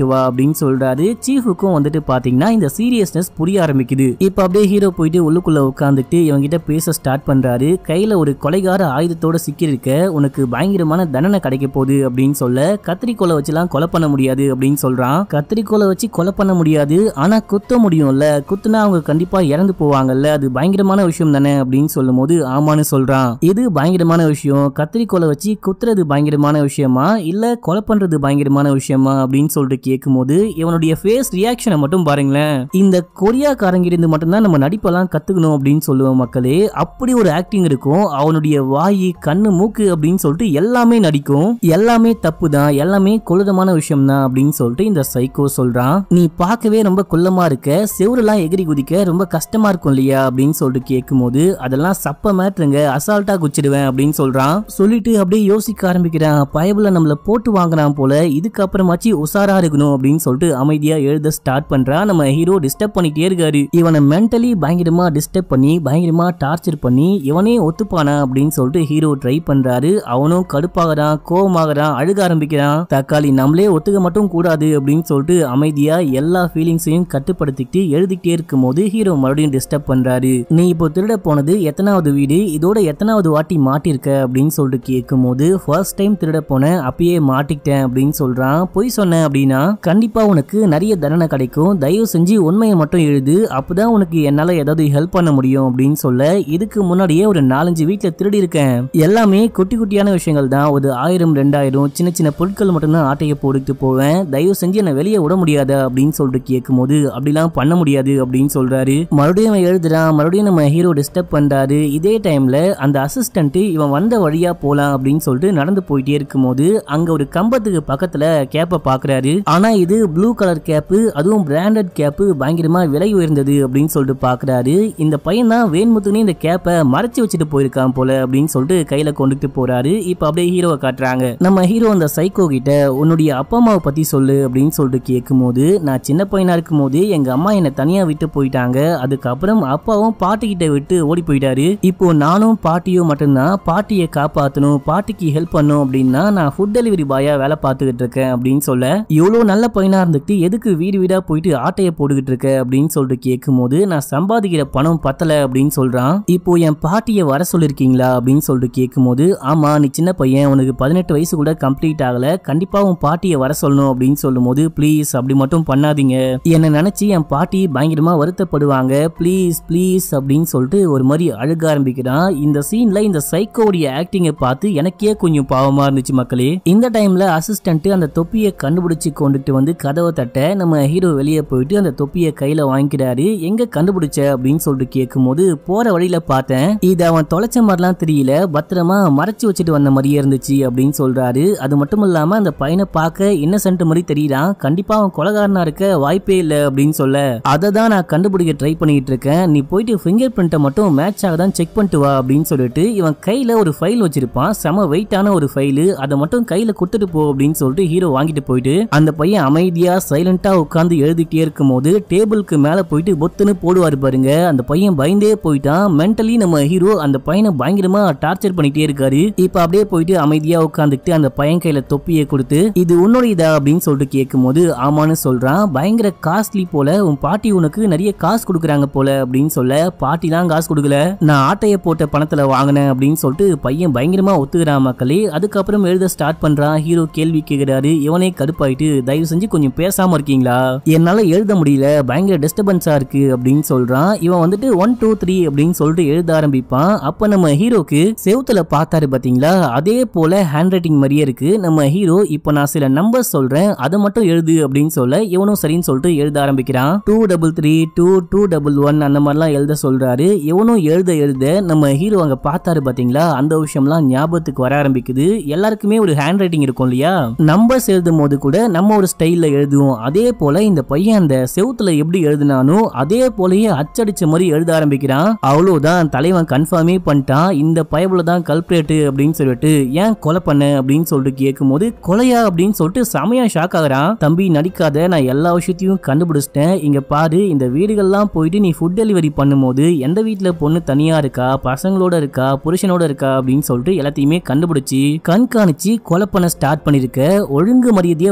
பண்ணிட்டு வா அப்படின்னு சொல்றாரு சீஃபுக்கும் வந்துட்டு பாத்தீங்கன்னா இந்த சீரியஸ்னஸ் புரிய ஆரம்பிக்குது இப்ப அப்படியே ஹீரோ போயிட்டு உள்ளுக்குள்ள உட்காந்துட்டு இவங்கிட்ட பேச ஸ்டார்ட் பண்றாரு கையில ஒரு கொலைகார ஆயுதத்தோட சிக்கியிருக்க உனக்கு பயங்கரமான தண்டனை கிடைக்க போகுது அப்படின்னு சொல்ல கத்திரிக்கோலை வச்சுலாம் கொலை பண்ண முடியாது அப்படின்னு சொல்றான் கத்திரிக்கோலை வச்சு கொலை பண்ண முடியாது ஆனா குத்த முடியும்ல குத்துனா அவங்க கண்டிப்பா இறந்து போவாங்கல்ல அது பயங்கரமான விஷயம் தானே அப்படின்னு சொல்லும் போது ஆமான்னு சொல்றான் இது பயங்கரமான விஷயம் கத்திரிக்கோலை வச்சு குத்துறது பயங்கரமான விஷயமா இல்ல கொலை பண்றது பயங்கரமான விஷயமா அப்படின்னு சொல்லிட்டு கேட்கும்போது இவனுடைய ஃபேஸ் ரியாக்ஷனை மட்டும் பாருங்களேன் இந்த கொரியாக்காரங்க இருந்து மட்டும்தான் நம்ம நடிப்பெல்லாம் கத்துக்கணும் அப்படின்னு சொல்லுவோம் மக்களே அப்படி ஒரு ஆக்டிங் இருக்கும் அவனுடைய வாய் கண்ணு மூக்கு அப்படின்னு சொல்லிட்டு எல்லாமே நடிக்கும் எல்லாமே தப்பு தான் எல்லாமே கொடூரமான விஷயம் தான் அப்படின்னு சொல்லிட்டு இந்த சைக்கோ சொல்றான் நீ பார்க்கவே ரொம்ப குள்ளமா இருக்க செவுரெல்லாம் எகிரி குதிக்க ரொம்ப கஷ்டமா இருக்கும் இல்லையா அப்படின்னு சொல்லிட்டு கேட்கும்போது அதெல்லாம் சப்ப மேட்ருங்க அசால்ட்டா குச்சிடுவேன் அப்படின்னு சொல்றான் சொல்லிட்டு அப்படியே யோசிக்க ஆரம்பிக்கிறான் பயபுல நம்மள போட்டு வாங்குறான் போல இதுக்கப்புறமாச்சு உசாரா இருக்கணும் அப்படின்னு சொல்லிட்டு அமைதியா எழுத ஸ்டார்ட் பண்றான் நம்ம ஹீரோ டிஸ்டர்ப் பண்ணிட்டே இருக்காரு இவனை மென்டலி பயங்கரமா டிஸ்டர்ப் பண்ணி பயங்கரமா டார்ச்சர் பண்ணி இவனே ஒத்துப்பானா அப்படின்னு சொல்லிட்டு ஹீரோ ட்ரை பண்றாரு அவனும் கடுப்பாகிறான் கோவமாகறான் அழுக ஆரம்பிக்கிறான் தக்காளி நம்மளே ஒத்துக்க மட்டும் கூடாது அப்படின்னு சொல்லிட்டு அமைதியா எல்லா ஃபீலிங்ஸையும் கட்டுப்படுத்திக்கிட்டு எழுதிக்கிட்டே இருக்கும்போது ஹீரோ மறுபடியும் டிஸ்டர்ப் பண்றாரு நீ இப்போ திருட போனது எத்தனாவது வீடு இதோட எத்தனாவது வாட்டி மாட்டிருக்க அப்படின்னு சொல்லிட்டு கேட்கும்போது ஃபர்ஸ்ட் டைம் திருட போனேன் அப்பயே மாட்டிக்கிட்டேன் அப்படின்னு சொல்றான் பொய் சொன்னேன் அப்படின்னா கண்டிப்பா உனக்கு நிறைய தண்டனை கிடைக்கும் தயவு செஞ்சு உண்மையை மட்டும் எழுது அப்பதான் உனக்கு என்னால ஏதாவது ஹெல்ப் பண்ண முடியும் அப்படின்னு சொல்ல இதுக்கு முன்னாடியே ஒரு நாலஞ்சு வீட்டுல திருடி இருக்கேன் எல்லாமே குட்டி குட்டியான விஷயங்கள் தான் ஒரு ஆயிரம் ரெண்டாயிரம் சின்ன சின்ன பொருட்கள் மட்டும்தான் ஆட்டையை போட்டுட்டு போவேன் தயவு செஞ்சு என்னை வெளியே விட முடியாதா அப்படின்னு சொல்லிட்டு கேட்கும்போது அப்படிலாம் பண்ண முடியாது அப்படின்னு சொல்றாரு மறுபடியும் அவன் எழுதுறான் மறுபடியும் நம்ம ஹீரோ டிஸ்டர்ப் பண்றாரு இதே டைம்ல அந்த அசிஸ்டன்ட் இவன் வந்த வழியா போலாம் அப்படின்னு சொல்லிட்டு நடந்து போயிட்டே இருக்கும்போது அங்க ஒரு கம்பத்துக்கு பக்கத்துல கேப்பை பாக்குறாரு ஆனா இது ப்ளூ கலர் கேப்பு அதுவும் பிராண்டட் கேப்பு பயங்கரமா விலை உயர்ந்தது அப்படின்னு சொல்லிட்டு பாக்குறாரு இந்த பையன் தான் வேண்முத்துனே இந்த கேப்பை மறைச்சு வச்சுட்டு போயிருக்கான் போல அப்படின்னு சொல்லிட்டு கையில கொண்டுட்டு போறாரு இப்ப அப்படியே ஹீரோவை காட்டுறாங்க நம்ம ஹீரோ அந்த சைக்கோ கிட்ட உன்னுடைய அப்பா அம்மாவை பத்தி சொல்லு அப்படின்னு சொல்லிட்டு கேட்கும்போது நான் சின்ன பையனா இருக்கும்போது எங்க அம்மா என்னை தனியா விட்டு போயிட்டாங்க அதுக்கப்புறம் அப்பாவும் பாட்டி கிட்ட விட்டு ஓடி போயிட்டாரு இப்போ நானும் பாட்டியும் மட்டும்தான் பாட்டியை காப்பாத்தணும் பாட்டிக்கு ஹெல்ப் பண்ணும் அப்படின்னா நான் ஃபுட் டெலிவரி பாயா வேலை பார்த்துக்கிட்டு இருக்கேன் அப்படின்னு சொல்ல இவ்வளவு நல்ல பையனா இருந்துட்டு எதுக்கு வீடு வீடா போயிட்டு ஆட்டையை போட்டுக்கிட்டு இருக்க அப்படின்னு சொல்லிட்டு கேட்கும்போது நான் சம்பாதிக்கிற பணம் பத்தல அப்படின்னு சொல்றான் இப்போ என் பாட்டியை வர சொல்லிருக்கீங்களா அப்படின்னு சொல்லிட்டு கேட்கும்போது ஆமா நீ சின்ன பையன் உனக்கு பதினெட்டு வயசு கூட கம்ப்ளீட் ஆகல கண்டிப்பா உன் பாட்டியை வர சொல்லணும் அப்படின்னு சொல்லும்போது ப்ளீஸ் அப்படி மட்டும் பண்ணாதீங்க என்னை நினைச்சு என் பாட்டி பயங்கரமா வருத்தப்படுவாங்க ப்ளீஸ் ப்ளீஸ் அப்படின்னு சொல்லிட்டு ஒரு மாதிரி அழுக ஆரம்பிக்கிறான் இந்த சீன்ல இந்த சைக்கோடைய ஆக்டிங்கை பார்த்து எனக்கே கொஞ்சம் பாவமா இருந்துச்சு மக்களே இந்த டைம்ல அசிஸ்டன்ட் அந்த தொப்பியை கண்டுபிடிச்சு கொண்டுட்டு வந்து கதவை தட்ட நம்ம ஹீரோ வெளியே போயிட்டு அந்த தொப்பியை கையில வாங்கிக்கிறாரு எங்க கண்டுபிடிச்ச அப்படின்னு சொல்லிட்டு கேட்கும்போது போற வழியில பார்த்தேன் இது அவன் தொலைச்ச மாதிரிலாம் தெரியல பத்திரமா மறைச்சு வச்சுட்டு வந்த மாதிரியே இருந்துச்சு அப்படின்னு சொல்றாரு அது மட்டும் இல்லாம அந்த பையனை பார்க்க இன்னசென்ட் மாதிரி தெரியறான் கண்டிப்பா அவன் கொலகாரனா இருக்க வாய்ப்பே இல்லை அப்படின்னு சொல்ல அதை தான் நான் கண்டுபிடிக்க ட்ரை பண்ணிட்டு இருக்கேன் நீ போயிட்டு ஃபிங்கர் பிரிண்ட்டை மட்டும் மேட்ச் ஆகதான் செக் பண்ணிட்டு வா அப்படின்னு சொல்லிட்டு இவன் கையில ஒரு ஃபைல் வச்சிருப்பான் செம வெயிட்டான ஒரு ஃபைல் அதை மட்டும் கையில கொடுத்துட்டு போ அப்படின்னு சொல்லிட்டு ஹீரோ வாங்கிட்டு போயிட்டு அந்த பையன் அமைதியா சைலண்டா உட்காந்து எழுதிட்டே இருக்கும்போது டேபிளுக்கு மேல போயிட்டு பொத்துன்னு போடுவாரு பாருங்க அந்த பையன் பயந்தே போயிட்டான் மென்டலி நம்ம ஹீரோ அந்த பையனை பயங்கரமா டார்ச்சர் பண்ணிட்டே இருக்காரு இப்ப அப்படியே போயிட்டு அமைதியா உட்காந்துட்டு அந்த பையன் கையில தொப்பியை கொடுத்து இது உன்னுடையதா அப்படின்னு சொல்லிட்டு கேட்கும்போது ஆமான்னு சொல்றான் பயங்கர காஸ்ட்லி போல உன் பாட்டி உனக்கு நிறைய காசு கொடுக்குறாங்க போல அப்படின்னு சொல்ல பாட்டிலாம் காசு கொடுக்கல நான் ஆட்டைய போட்ட பணத்துல வாங்கினேன் அப்படின்னு சொல்லிட்டு பையன் பயங்கரமா ஒத்துக்கிறான் மக்களே அதுக்கப்புறம் எழுத ஸ்டார்ட் பண்றான் ஹீரோ கேள்வி கேட்கிறாரு இவனே கடுப்பாயிட்டு தயவு செஞ்சு கொஞ்சம் பேசாம இருக்கீங்களா என்னால எழுத முடியல பயங்கர டிஸ்டர்பன்ஸா இருக்கு அப்படின்னு சொல்றான் இவன் வந்துட்டு ஒன் டூ த்ரீ அப்படின்னு சொல்லிட்டு எழுத ஆரம்பிப்பான் அப்ப நம்ம ஹீரோக்கு செவுத்துல பார்த்தாரு பாத்தீங்களா அதே போல ஹேண்ட் ரைட்டிங் மாதிரியே இருக்கு நம்ம ஹீரோ இப்போ நான் சில நம்பர்ஸ் சொல்றேன் அதை மட்டும் எழுது அப்படின்னு சொல்ல இவனும் சரின்னு சொல்லிட்டு எழுத ஆரம்பிக்கிறான் two double three two two double one அந்த மாதிரிலாம் எழுத சொல்றாரு இவனும் எழுத எழுத நம்ம ஹீரோ அங்க பார்த்தாரு பாத்தீங்களா அந்த விஷயம்லாம் ஞாபகத்துக்கு வர ஆரம்பிக்குது எல்லாருக்குமே ஒரு ஹேண்ட் ரைட்டிங் இருக்கும் இல்லையா நம்பர்ஸ் எழுதும் போது கூட நம்ம ஒரு ஸ்டைல்ல எழுதுவோம் அதே போல இந்த பையன் அந்த செவுத்துல எப்படி எழுதினானோ அதே போலயே அச்சடிச்ச மாதிரி எழுத ஆரம்பிக்கிறான் அவ்வளவுதான் தலைவன் கன்ஃபார்மே பண்ணிட்டான் இந்த பயபுல தான் கல்பரேட்டு அப்படின்னு சொல்லிட்டு ஏன் கொலை பண்ண அப்படின்னு சொல்லிட்டு கேட்கும்போது கொலையா அப்படின்னு சொல்லிட்டு செமையா ஷாக் ஆகுறான் தம்பி நடிக்காத நான் எல்லா விஷயத்தையும் கண்டுபிடிச்சிட்டேன் இங்க பாரு இந்த வீடுகள்லாம் போயிட்டு நீ ஃபுட் டெலிவரி பண்ணும்போது எந்த வீட்ல பொண்ணு தனியா இருக்கா பசங்களோட இருக்கா புருஷனோட இருக்கா அப்படின்னு சொல்லிட்டு எல்லாத்தையுமே கண்டுபிடிச்சு கண்காணிச்சு கொலை பண்ண ஸ்டார்ட் பண்ணிருக்க ஒழுங்கு மரியாதையா உண்மையா சொல்லு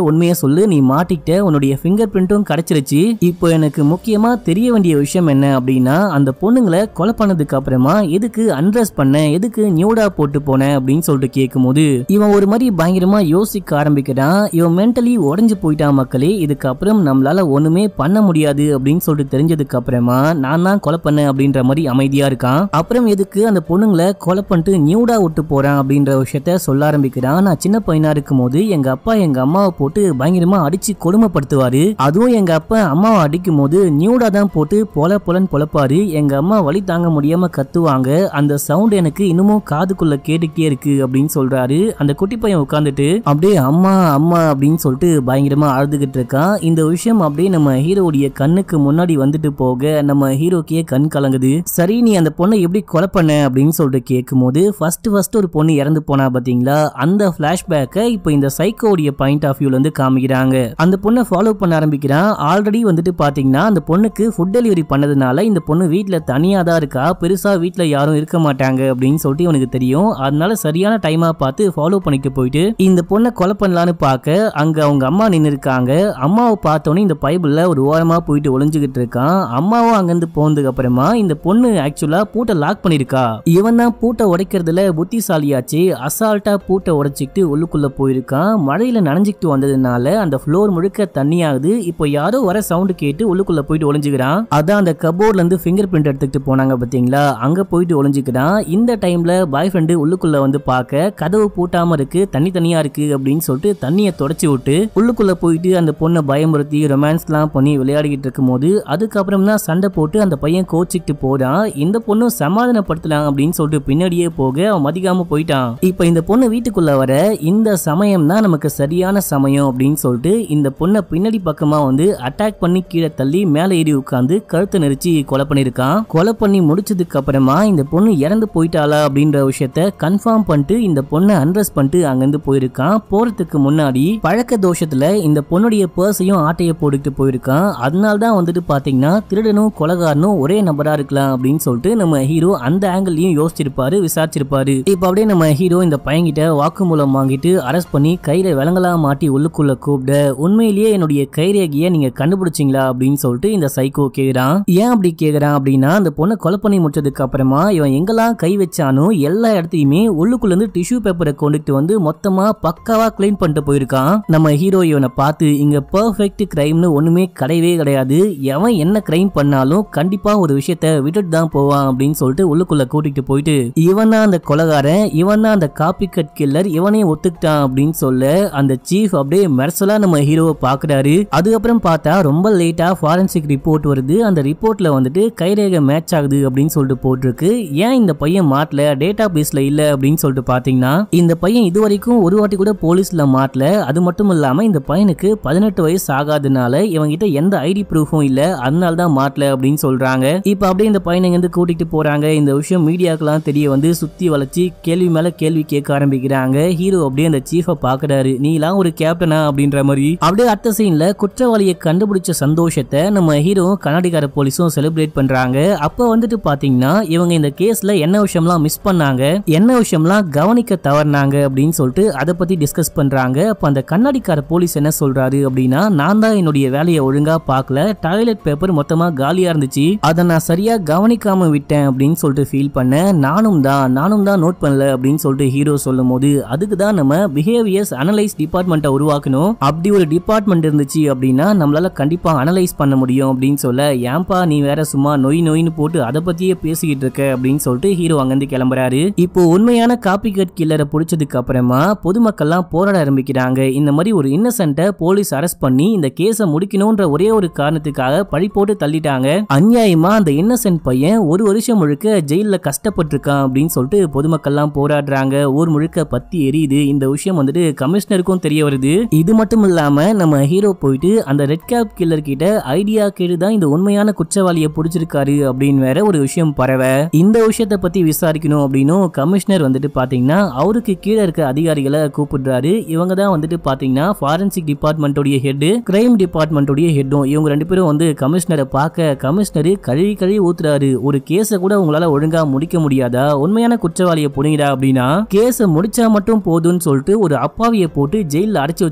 சொல்லு நீ மாட்டிக்கிட்ட உன்னுடைய ஃபிங்கர் பிரிண்ட்டும் கிடைச்சிருச்சு இப்போ எனக்கு முக்கியமா தெரிய வேண்டிய விஷயம் என்ன அப்படின்னா அந்த பொண்ணுங்களை கொலை பண்ணதுக்கு அப்புறமா எதுக்கு அண்ட்ரஸ் பண்ண எதுக்கு நியூடா போட்டு போன அப்படின்னு சொல்லிட்டு கேட்கும்போது இவன் ஒரு மாதிரி பயங்கரமா யோசிக்க ஆரம்பிக்கிறான் இவன் மென்டலி உடஞ்சு போயிட்டான் மக்களே இதுக்கப்புறம் நம்மளால ஒண்ணுமே பண்ண முடியாது அப்படின்னு சொல்லிட்டு தெரிஞ்சதுக்கு அப்புறமா நான் தான் கொலை பண்ணேன் அப்படின்ற மாதிரி அமைதியா இருக்கான் அப்புறம் எதுக்கு அந்த பொண்ணுங்களை கொலை பண்ணிட்டு நியூடா விட்டு போறான் அப்படின்ற விஷயத்த சொல்ல ஆரம்பிக்கிறான் நான் சின்ன பையனா இருக்கும் போது எங்க அப்பா எங்க அம்மாவை போட்டு பயங்கரமா அடிச்சு கொடுமைப்படுத்துவாரு அதுவும் எங்க அப்பா அம்மாவை அடிக்கும் போது நியூடா தான் போட்டு பொல பொலன்னு பொழப்பாரு எங்க அம்மா வலி தாங்க முடியாம கத்துவாங்க அந்த சவுண்ட் எனக்கு இன்னமும் காதுக்குள்ள கேட்டுக்கிட்டே இருக்கு அப்படின்னு சொல்றாரு அந்த குட்டி பையன் உட்காந்துட்டு அப்படியே அம்மா அம்மா அப்படின்னு சொல்லிட்டு பயங்கரமா அழுதுகிட்டு இருக்கான் இந்த விஷயம் அப்படியே நம்ம ஹீரோடைய கண்ணுக்கு முன்னாடி வந்துட்டு போக நம்ம ஹீரோக்கே கண் கலங்குது சரி நீ அந்த பொண்ணை எப்படி கொலை பண்ண அப்படின்னு சொல்லிட்டு கேட்கும்போது ஃபர்ஸ்ட் ஃபர்ஸ்ட் ஒரு பொண்ணு இறந்து போனா பாத்தீங்களா அந்த பிளாஷ்பேக்கை இப்போ இந்த சைக்கோடைய பாயிண்ட் ஆஃப் வியூல இருந்து காமிக்கிறாங்க அந்த பொண்ணை ஃபாலோ பண்ண ஆரம்பிக்கிறான் ஆல்ரெடி வந்துட்டு பாத்தீங்கன்னா அந்த பொண்ணுக்கு ஃபுட் டெலிவரி பண்ணதுனால இந்த பொண்ணு வீட்ல தனியா தான் இருக்கா பெருசா வீட்ல யாரும் இருக்க மாட்டாங்க அப்படின்னு சொல்லிட்டு இவனுக்கு தெரியும் அதனால சரியான டைமா பார்த்து ஃபாலோ பண்ணிட்டு போயிட்டு இந்த பொண்ணை கொலை பண்ணலான்னு பார்க்க அங்க அவங்க அம்மா நின்று இருக்காங்க அம்மாவை பார்த்தோன்னே இந்த பைபிள்ல ஒரு ஓரமா போயிட்டு ஒளிஞ்சுகிட்டு இருக்கான் அம்மாவும் அங்கிருந்து போனதுக்கு அப்புறமா இந்த பொண்ணு ஆக்சுவலா பூட்டை லாக் பண்ணிருக்கா இவன் தான் பூட்டை உடைக்கிறதுல புத்திசாலியாச்சு அசால்ட்டா பூட்டை உடைச்சிக்கிட்டு உள்ளுக்குள்ள போயிருக்கான் மழையில நனைஞ்சிக்கிட்டு வந்ததுனால அந்த ஃப்ளோர் முழுக்க தண்ணியாகுது இப்போ யாரோ வர சவுண்டு கேட்டு உள்ளுக்குள்ள போயிட்டு ஒளிஞ்சுக்கிறான் அதான் அந்த கபோர்ட்ல இருந்து ஃபிங்கர் பிரிண்ட் எடுத்துக்கிட்டு போனாங்க பாத்தீங்களா அங்க போயிட்டு ஒளிஞ்சுக்கிறான் இந்த டைம்ல பாய் ஃப்ரெண்டு உள்ளுக்குள்ள வந்து பார்க்க கதவு பூட்டாம இருக்கு தண்ணி தனியா இருக்கு அப்படின்னு சொல்லிட்டு தண்ணியை தொடச்சி விட்டு உள்ளுக்குள்ள போயிட்டு அந்த பொண்ணை பயமுறுத்தி ரொமான்ஸ்லாம் பண்ணி விளையாடிக்கிட்டு இருக்கும் போது அதுக்கப்புறம் தான் சண்டை போட்டு அந்த பையன் கோச்சிக்கிட்டு போறான் இந்த பொண்ணும் சமாதானப்படுத்தலாம் அப்படின்னு சொல்லிட்டு பின்னாடியே போக அவன் மதிக்காம போயிட்டான் இப்போ இந்த பொண்ணு வீட்டுக்குள்ள வர இந்த சமயம் தான் நமக்கு சரியான சமயம் அப்படின்னு சொல்லிட்டு இந்த பொண்ணை பின்னாடி பக்கமா வந்து அட்டாக் பண்ணி கீழே தள்ளி மேலே ஏறி உட்காந்து கழுத்தை நெரிச்சு கொலை பண்ணிருக்கான் கொலை பண்ணி முடிச்சதுக்கு அப்புறமா இந்த பொண்ணு இறந்து போயிட்டாளா அப்படின்ற விஷயத்த கன்ஃபார்ம் பண்ணிட்டு இந்த பொண்ணை அண்ட்ரஸ் பண்ணிட்டு அங்கிருந்து போயிருக்கான் போறதுக்கு முன்னாடி பழக்க தோஷத்துல இந்த பொண்ணுடைய பர்ஸையும் ஆட்டைய போட்டுட்டு போயிருக்கான் அதனால தான் வந்துட்டு பாத்தீங்கன்னா திருடனும் கொலகாரனும் ஒரே நபரா இருக்கலாம் அப்படின்னு சொல்லிட்டு நம்ம ஹீரோ அந்த ஆங்கிள்லயும் யோசிச்சிருப்பாரு விசாரிச்சிருப்பாரு இப்போ அப்படியே நம்ம ஹீரோ இந்த பையன்கிட்ட வாக்குமூலம் வாங்கிட்டு அரெஸ்ட் பண்ணி கையில விலங்கெல்லாம் மாட்டி உள்ளுக்குள்ள கூப்பிட உண்மையிலேயே என்னுடைய கைரேகையை நீங்க கண்டுபிடிச்சிங்களா அப்படின்னு சொல்லிட்டு இந்த சைக்கோ கேக்குறான் ஏன் அப்படி கேக்குறான் அப்படின்னா அந்த பொண்ணை கொலை பண்ணி முடிச்சதுக்கு அப்புறமா இவன் எங்கெல்லாம் கை வச்சானோ எல்லா இடத்தையுமே உள்ளுக்குள்ள இருந்து டிஷ்யூ பேப்பரை கொண்டுட்டு வந்து மொத்தமா பக்காவா கிளீன் பண்ணிட்டு போயிருக்கான் நம்ம ஹீரோ இவனை பார்த்து இங்க பெர்ஃபெக்ட் கிரைம்னு ஒண்ணுமே கிடையவே கிடையாது எவன் என்ன கிரைம் பண்ணாலும் கண்டிப்பா ஒரு விஷயத்த விட்டுட்டு தான் போவான் அப்படின்னு சொல்லிட்டு உள்ளுக்குள்ள கூட்டிட்டு போயிட்டு இவன் தான் அந்த கொலகாரன் இவன் தான் அந்த காப்பி கட் கில்லர் இவனே ஒத்துக்கிட்டான் அப்படின்னு சொல்ல அந்த சீஃப் அப்படியே மெர்சலா நம்ம ஹீரோவை பாக்குறாரு அதுக்கப்புறம் பார்த்தா ரொம்ப லேட்டா ஃபாரன்சிக் ரிப்போர்ட் வருது அந்த ரிப்போர்ட்ல வந்துட்டு கைரேகை மேட்ச் ஆகுது அப்படின்னு சொல்லிட்டு போட்டிருக்கு ஏன் இந்த பையன் மாட்டல டேட்டா பேஸ்ல இல்ல அப்படின்னு சொல்லிட்டு பாத்தீங்கன்னா இந்த பையன் இது வரைக்கும் ஒரு வாட்டி கூட போலீஸ்ல மாட்டல அது மட்டும் இல்லாம இந்த பையனுக்கு பதினெட்டு வயசு ஆகாதனால இவங்கிட்ட எந்த ஐடி ப்ரூஃபும் இல்ல அதனால தான் மாட்டல அப்படின்னு சொல்றாங்க இப்ப அப்படியே இந்த பையனை வந்து கூட்டிட்டு போறாங்க இந்த விஷயம் மீடியாக்கெல்லாம் தெரிய வந்து சுத்தி வளைச்சு கேள்வி மேல கேள்வி கேட்க ஆரம்பிக்கிறாங்க ஹீரோ அப்படியே அந்த சீஃபை பாக்குறாரு நீலாம் ஒரு கேப்டனா அப்படின்ற மாதிரி அப்படியே அடுத்த சீன்ல குற்றவாளியை கண்டுபிடிச்ச சந்தோஷத்தை நம்ம ஹீரோ கர்நாடகார போலீஸும் செலிப்ரேட் பண்றாங்க அப்ப வந்துட்டு பாத்தீங்கன்னா இவங்க இந்த கேஸ்ல என்ன விஷயம்லாம் மிஸ் பண்ணாங்க என்ன விஷயம்லாம் கவனிக்க தவறினாங்க அப்படின்னு சொல்லிட்டு அதை பத்தி டிஸ்கஸ் பண்றாங்க அப்ப அந்த கண்ணாடிக்கார போலீஸ் என்ன சொல்றாரு அப்படின்னா நான் தான் என்னுடைய வேலையை ஒழுங்கா பார்க்கல டாய்லெட் பேப்பர் மொத்தமா காலியா இருந்துச்சு அதை நான் சரியா கவனிக்காம விட்டேன் அப்படின்னு சொல்லிட்டு ஃபீல் பண்ணேன் நானும் தான் நானும் தான் நோட் பண்ணல அப்படின்னு சொல்லிட்டு ஹீரோ சொல்லும் போது அதுக்கு தான் நம்ம பிஹேவியர்ஸ் அனலைஸ் டிபார்ட்மெண்ட்டை உருவாக்கணும் அப்படி ஒரு டிபார்ட்மெண்ட் இருந்துச்சு அப்படின்னா நம்மளால கண்டிப்பா அனலைஸ் பண்ண முடியும் அப்படின்னு சொல்ல ஏன்பா நீ வேற சும்மா நொய் நொய்னு போட்டு அதை பத்தியே பேசிக்கிட்டு இருக்க அப்படின்னு சொல்லிட்டு ஹீரோ அங்கிருந்து கிளம்புறாரு இப்போ உண்மையான காப்பி கட் கில்லரை பிடிச்சதுக்கு அப்புறமா பொதுமக்கள்லாம் போராட ஆரம்பிக்கிறாங்க இந்த மாதிரி ஒரு இன்னசென்ட்டை போலீஸ் அரெஸ்ட் பண்ணி இந்த கேஸை முடிக்கணும்ன்ற ஒரே ஒரு காரணத்துக்காக பழி போட்டு தள்ளிட்டாங்க அநியாயமா அந்த இன்னசென்ட் பையன் ஒரு வருஷம் முழுக்க ஜெயில கஷ்டப்பட்டிருக்கான் அப்படின்னு சொல்லிட்டு பொதுமக்கள்லாம் போராடுறாங்க ஊர் முழுக்க பத்தி எரியுது இந்த விஷயம் வந்துட்டு கமிஷனருக்கும் தெரிய வருது இது மட்டும் இல்லாம நம்ம ஹீரோ போயிட்டு அந்த ரெட் கேப் கில்லர் கிட்ட ஐடியா கேட்டு தான் இந்த உண்மையான குற்றவாளியை பிடிச்சிருக்காரு அப்படின்னு வேற ஒரு விஷயம் பரவ இந்த விஷயத்தை பத்தி விசாரிக்கணும் அப்படின்னும் கமிஷனர் வந்துட்டு பாத்தீங்கன்னா அவருக்கு கீழே இருக்க அதிகாரிகளை கூப்பிடுறாரு இவங்க தான் வந்துட்டு பாத்தீங்கன்னா ஃபாரன்சிக் டிபார்ட்மெண்ட்டோடைய ஹெட் கிரைம் டிபார்ட்மெண்ட்டோடைய ஹெட்டும் இவங்க ரெண்டு பேரும் வந்து கமிஷனரை பார்க்க கமிஷனர் கழுவி கழுவி ஊத்துறாரு ஒரு கேஸை கூட உங்களால ஒழுங்கா முடிக்க முடியாதா உண்மையான குற்றவாளியை புனிடா அப்படின்னா கேஸை முடிச்சா மட்டும் போதும்னு சொல்லிட்டு ஒரு அப்பாவியை போட்டு ஜெயில அடைச்சு வச்சிருக்கீங்க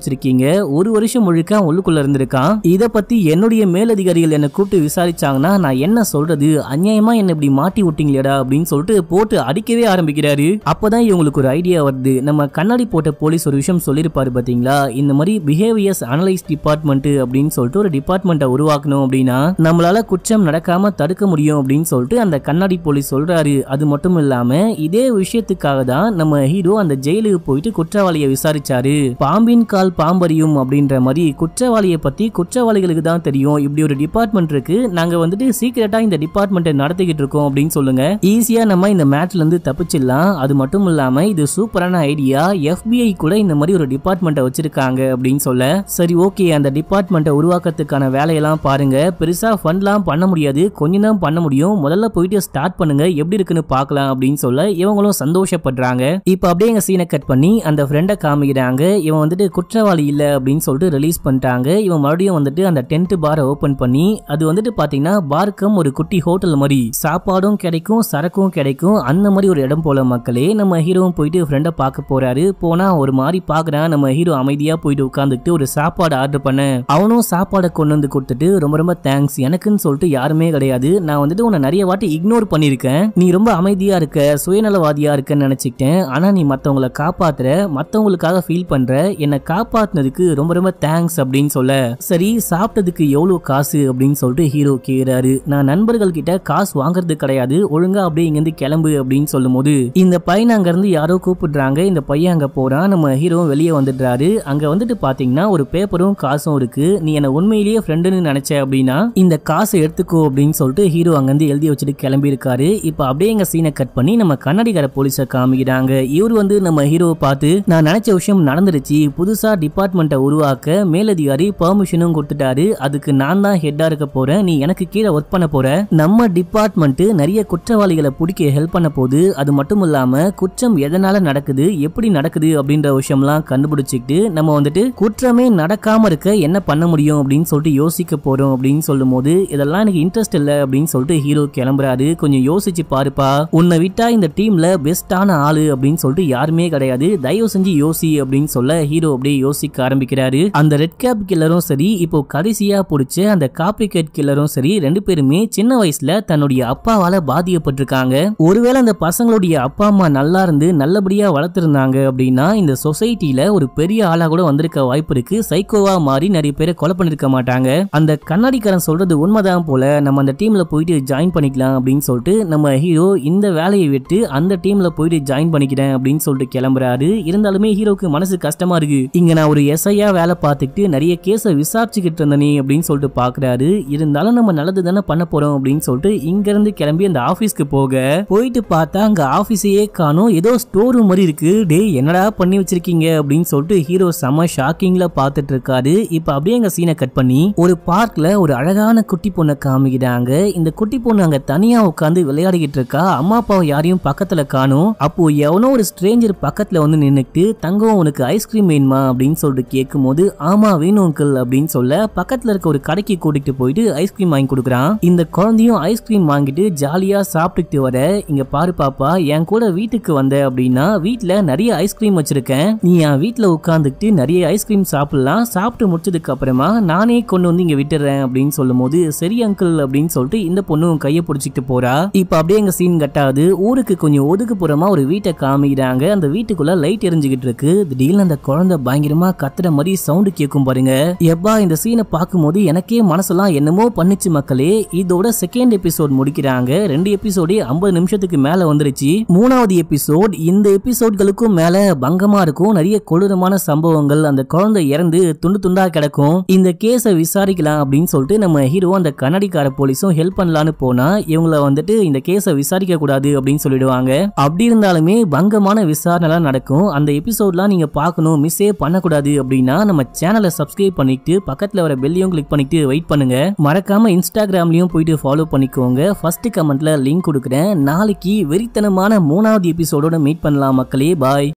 ஒரு வருஷம் முழுக்க அவன் உள்ளுக்குள்ள இருந்திருக்கான் இத பத்தி என்னுடைய மேலதிகாரிகள் என்ன கூப்பிட்டு விசாரிச்சாங்கன்னா நான் என்ன சொல்றது அநியாயமா என்ன இப்படி மாட்டி விட்டீங்களேடா அப்படின்னு சொல்லிட்டு போட்டு அடிக்கவே ஆரம்பிக்கிறாரு அப்பதான் இவங்களுக்கு ஒரு ஐடியா வருது நம்ம கண்ணாடி போட்ட போலீஸ் ஒரு விஷயம் சொல்லியிருப்பாரு பாத்தீங்களா இந்த மாதிரி பிஹேவியர்ஸ் அனலைஸ் டிபார்ட்மெண்ட் அப்படின்னு சொல்லிட்டு ஒரு டிபார்ட்மெண்ட்டை உருவாக்கணும் அப்படின்னா நம்மளால குற்றம் நடக்காம தடுக்க முடியும் அப்படின்னு சொல்லிட்டு அந்த கண்ணாடி போலீஸ் சொல்றாரு அது மட்டும் இல்லாம இதே விஷயத்துக்காக தான் நம்ம ஹீரோ அந்த ஜெயிலுக்கு போயிட்டு குற்றவாளியை விசாரிச்சாரு பாம்பின் கால் பாம்பரியும் அப்படின்ற மாதிரி குற்றவாளியை பத்தி குற்றவாளிகளுக்கு தான் தெரியும் இப்படி ஒரு டிபார்ட்மெண்ட் இருக்கு நாங்க வந்துட்டு சீக்கிரட்டா இந்த டிபார்ட்மெண்ட்டை நடத்திக்கிட்டு இருக்கோம் அப்படின்னு சொல்லுங்க ஈஸியா நம்ம இந்த மேட்ச்ல இருந்து தப்பிச்சிடலாம் அது மட்டும் இல்லாம இது சூப்பரான ஐடியா FBI கூட இந்த மாதிரி ஒரு டிபார்ட்மெண்ட்டை வச்சிருக்காங்க அப்படின்னு சொல்ல சரி ஓகே அந்த டிபார்ட்மெண்ட்டை உருவாக்கத்துக்கான வேலையெல்லாம் பாருங்க பெருசா ஃபண்ட்லாம் பண்ண முடியாது கொஞ்சம் தான் பண்ண முடியும் முதல்ல போயிட்டு ஸ்டார்ட் பண்ணுங்க எப்படி இருக்குன்னு பார்க்கலாம் அப்படின்னு சொல்ல இவங்களும் சந்தோஷப்படுறாங்க இப்போ அப்படியே எங்க சீனை கட் பண்ணி அந்த ஃப்ரெண்டை காமிக்கிறாங்க இவன் வந்துட்டு குற்றவாளி இல்ல அப்படின்னு சொல்லிட்டு ரிலீஸ் பண்ணிட்டாங்க இவன் மறுபடியும் வந்துட்டு அந்த டென்ட் பாரை ஓபன் பண்ணி அது வந்துட்டு பாத்தீங்கன்னா பார்க்கம் ஒரு குட்டி ஹோட்டல் மாதிரி சாப்பாடும் கிடைக்கும் சரக்கும் கிடைக்கும் அந்த மாதிரி ஒரு இடம் போல மக்களே நம்ம ஹீரோவும் போயிட்டு ஃப்ரெண்டை பார்க்க போறாரு போனா ஒரு மாதிரி பாக்குறான் நம்ம ஹீரோ அமைதியா போயிட்டு உட்காந்துட்டு ஒரு சாப்பாடு ஆர்டர் பண்ண அவனும் சாப்பாடை கொண்டு வந்து கொடுத்துட்டு ரொம்ப ரொம்ப தேங்க்ஸ் எனக்குன்னு சொல்லிட்டு யாருமே கிடையாது நான் வந்துட்டு உன்னை நிறைய வாட்டி இக்னோர் பண்ணியிருக்கேன் நீ ரொம்ப அமைதியா இருக்க சுயநலவாதியா இருக்கன்னு நினைச்சுக்கிட்டேன் ஆனா நீ மத்தவங்களை காப்பாத்துற மத்தவங்களுக்காக ஃபீல் பண்ற என்னை காப்பாத்துனதுக்கு ரொம்ப ரொம்ப தேங்க்ஸ் அப்படின்னு சொல்ல சரி சாப்பிட்டதுக்கு எவ்வளவு காசு அப்படின்னு சொல்லிட்டு ஹீரோ கேக்குறாரு நான் நண்பர்கள் கிட்ட காசு வாங்குறது கிடையாது ஒழுங்கா அப்படியே இங்கிருந்து கிளம்பு அப்படின்னு சொல்லும் போது இந்த பையன் அங்க இருந்து யாரோ கூப்பிடுறாங்க இந்த பையன் அங்க போறான் நம்ம ஹீரோ வெளியே வந்துடுறாரு அங்க வந்துட்டு பாத்தீங்கன்னா ஒரு பேப்பரும் காசும் இருக்கு நீ என்ன உண்மையிலேயே ஃப்ரெண்டுன்னு நினைச்ச அப்படின்னா இந்த காசை எடுத்துக்கோ அப்படின்னு சொல்லிட்டு ஹீரோ அங்கிருந்து எழுதி வச்சுட்டு கிளம்பி இருக்காரு இப்ப அப்படியே எங்க சீனை கட் பண்ணி நம்ம கண்ணாடிக்கார போலீஸை காமிக்கிறாங்க இவர் வந்து நம்ம ஹீரோவை பார்த்து நான் நினைச்ச விஷயம் நடந்துருச்சு புதுசா டிபார்ட்மெண்ட்டை உருவாக்க மேலதிகாரி பெர்மிஷனும் கொடுத்துட்டாரு அதுக்கு நான் தான் ஹெட்டா இருக்க போறேன் நீ எனக்கு கீழே ஒர்க் பண்ண போற நம்ம டிபார்ட்மெண்ட் நிறைய குற்றவாளிகளை பிடிக்க ஹெல்ப் பண்ண போகுது அது மட்டும் இல்லாம குற்றம் எதனால நடக்குது எப்படி நடக்குது அப்படின்ற விஷயம்லாம் கண்டுபிடிச்சிக்கிட்டு நம்ம வந்துட்டு குற்றமே நடக்காம இருக்க என்ன பண்ண முடியும் அப்படின்னு சொல்லிட்டு யோசிக்க போறோம் அப்படின்னு சொல்லும் போது இதெல்லாம் எனக்கு இன்ட்ரெஸ்ட் இல்ல அப்படின்னு சொல்லிட்டு ஹீரோ கிளம்புறாரு கொஞ்சம் யோசிச்சு பாருப்பா உன்னை விட்டா இந்த டீம்ல பெஸ்டான ஆளு அப்படின்னு சொல்லிட்டு யாருமே கிடையாது தயவு செஞ்சு யோசி அப்படின்னு சொல்ல ஹீரோ அப்படியே யோசிக்க ஆரம்பிக்கிறாரு அந்த ரெட் கேப் கில்லரும் சரி இப்போ கடைசியா பிடிச்ச அந்த காப்பி கேட் கில்லரும் சரி ரெண்டு பேருமே சின்ன வயசுல தன்னுடைய அப்பாவால பாதிக்கப்பட்டிருக்காங்க ஒருவேளை அந்த பசங்களுடைய அப்பா அம்மா நல்லா இருந்து நல்லபடியா வளர்த்திருந்தாங்க அப்படின்னா இந்த சொசைட்டில ஒரு பெரிய ஆளா கூட வந்திருக்க வாய்ப்பு இருக்கு சைக்கோவா மாறி நிறைய பேரை கொலை பண்ணிருக்க மாட்டாங்க அந்த கண்ணாடிக்காரன் சொல்றது உண்மைதான் போல நம்ம அந்த டீம்ல போயிட்டு ஜாயின் பண்ணிக்கலாம் அப்படின்னு சொல்லிட்டு நம்ம ஹீரோ இந்த வேலையை விட்டு அந்த டீம்ல போயிட்டு ஜாயின் பண்ணிக்கிறேன் அப்படின்னு சொல்லிட்டு கிளம்புறாரு இருந்தாலுமே ஹீரோக்கு மனசு கஷ்டமா இருக்கு இங்க நான் ஒரு எஸ்ஐயா வேலை பார்த்துக்கிட்டு நிறைய கேஸை விசாரிச்சுக்கிட்டு இருந்தனே அப்படின்னு சொல்லிட்டு பாக்குறாரு இருந்தாலும் நம்ம நல்லது தானே பண்ண போறோம் அப்படின்னு சொல்லிட்டு இங்க இருந்து கிளம்பி அந்த ஆபீஸ்க்கு போக போயிட்டு பார்த்தா அங்க ஆபீஸையே காணும் ஏதோ ஸ்டோர் ரூம் மாதிரி இருக்கு டேய் என்னடா பண்ணி வச்சிருக்கீங்க அப்படின்னு சொல்லிட்டு ஹீரோ செம ஷாக்கிங்ல பார்த்துட்டு இருக்காரு இப்ப அப்படியே எங்க சீனை கட் பண்ணி ஒரு பார்க்ல ஒரு அழகான குட்டி பொண்ணை காமிக்கிறாங்க இந்த குட்டி பொண்ணு அங்க தனியா உட்காந்து விளையாடிக்கிட்டு இருக்கா அம்மா அப்பாவை யாரையும் பக்கத்துல காணும் அப்போ எவனோ ஒரு ஸ்ட்ரேஞ்சர் பக்கத்துல வந்து நின்னுட்டு தங்கம் உனக்கு ஐஸ்கிரீம் வேணுமா அப்படின்னு சொல்லிட்டு கேட்கும்போது ஆமா வேணும் அங்கிள் அப்படின்னு சொல்ல பக்கத்துல இருக்க ஒரு கடைக்கு கூட்டிட்டு போயிட்டு ஐஸ்கிரீம் வாங்கி கொடுக்குறான் இந்த குழந்தையும் ஐஸ்கிரீம் வாங்கிட்டு ஜாலியா சாப்பிட்டுட்டு வர இங்க பாரு பாப்பா என் கூட வீட்டுக்கு வந்த அப்படின்னா வீட்ல நிறைய ஐஸ்கிரீம் வச்சிருக்கேன் நீ என் வீட்ல உட்காந்துக்கிட்டு நிறைய ஐஸ்கிரீம் சாப்பிடலாம் சாப்பிட்டு முடிச்சதுக்கு அப்புறமா நானே கொண்டு வந்து இங்க விட்டுறேன் அப்படின்னு சொல்லும் போது சரி அங்கிள் அப்படின்னு சொல்லிட்டு இந்த பொண்ணும் கையை பிடிச்சிட்டு போறா இப்ப அப்படியே எங்க சீன் கட்டாது ஊருக்கு கொஞ்சம் ஒதுக்குப்புறமா ஒரு வீட்டை காமிக்கிறாங்க அந்த வீட்டுக்குள்ள லைட் எரிஞ்சுக்கிட்டு இருக்கு திடீர்னு அந்த குழந்தை பயங்கரமா கத்துற மாதிரி சவுண்டு கேட்கும் பாருங்க எப்பா இந்த சீனை பார்க்கும்போது எனக்கே மனசெல்லாம் என்னமோ பண்ணுச்சு மக்களே இதோட செகண்ட் எபிசோட் முடிக்கிறாங்க ரெண்டு எபிசோடே ஐம்பது நிமிஷத்துக்கு மேல வந்துருச்சு மூணாவது எபிசோட் இந்த எபிசோட்களுக்கும் மேல பங்கமா இருக்கும் நிறைய கொடூரமான சம்பவங்கள் அந்த குழந்தை இறந்து துண்டு துண்டா கிடக்கும் இந்த கேஸை விசாரிக்கலாம் அப்படின்னு சொல்லிட்டு நம்ம ஹீரோ அந்த கண்ணாடிக்கார போலீஸும் ஹெல்ப் பண்ணலான்னு போனா இவங்கள வந்துட்டு இந்த கேஸை விசாரிக்க கூடாது அப்படின்னு சொல்லிடுவாங்க அப்படி இருந்தாலுமே பங்கமான விசாரணைலாம் நடக்கும் அந்த எபிசோட்லாம் நீங்க பார்க்கணும் மிஸ்ஸே பண்ணக்கூடாது அப்படின்னா நம்ம சேனலை சப்ஸ்கிரைப் பண்ணிட்டு பக்கத்துல வர பெல்லையும் கிளிக் பண்ணிட்டு வெயிட் பண்ணுங்க மறக்காம இன்ஸ்டாகிராம்லயும் போயிட்டு ஃபாலோ பண்ணிக்கோங்க ஃபர்ஸ்ட் கமெண்ட்ல லிங்க் கொடுக்குறேன் நாளைக்கு வெறித்தனமான மூணாவது எபிசோடோட மீட் பண்ணலாம் மக்களே பாய்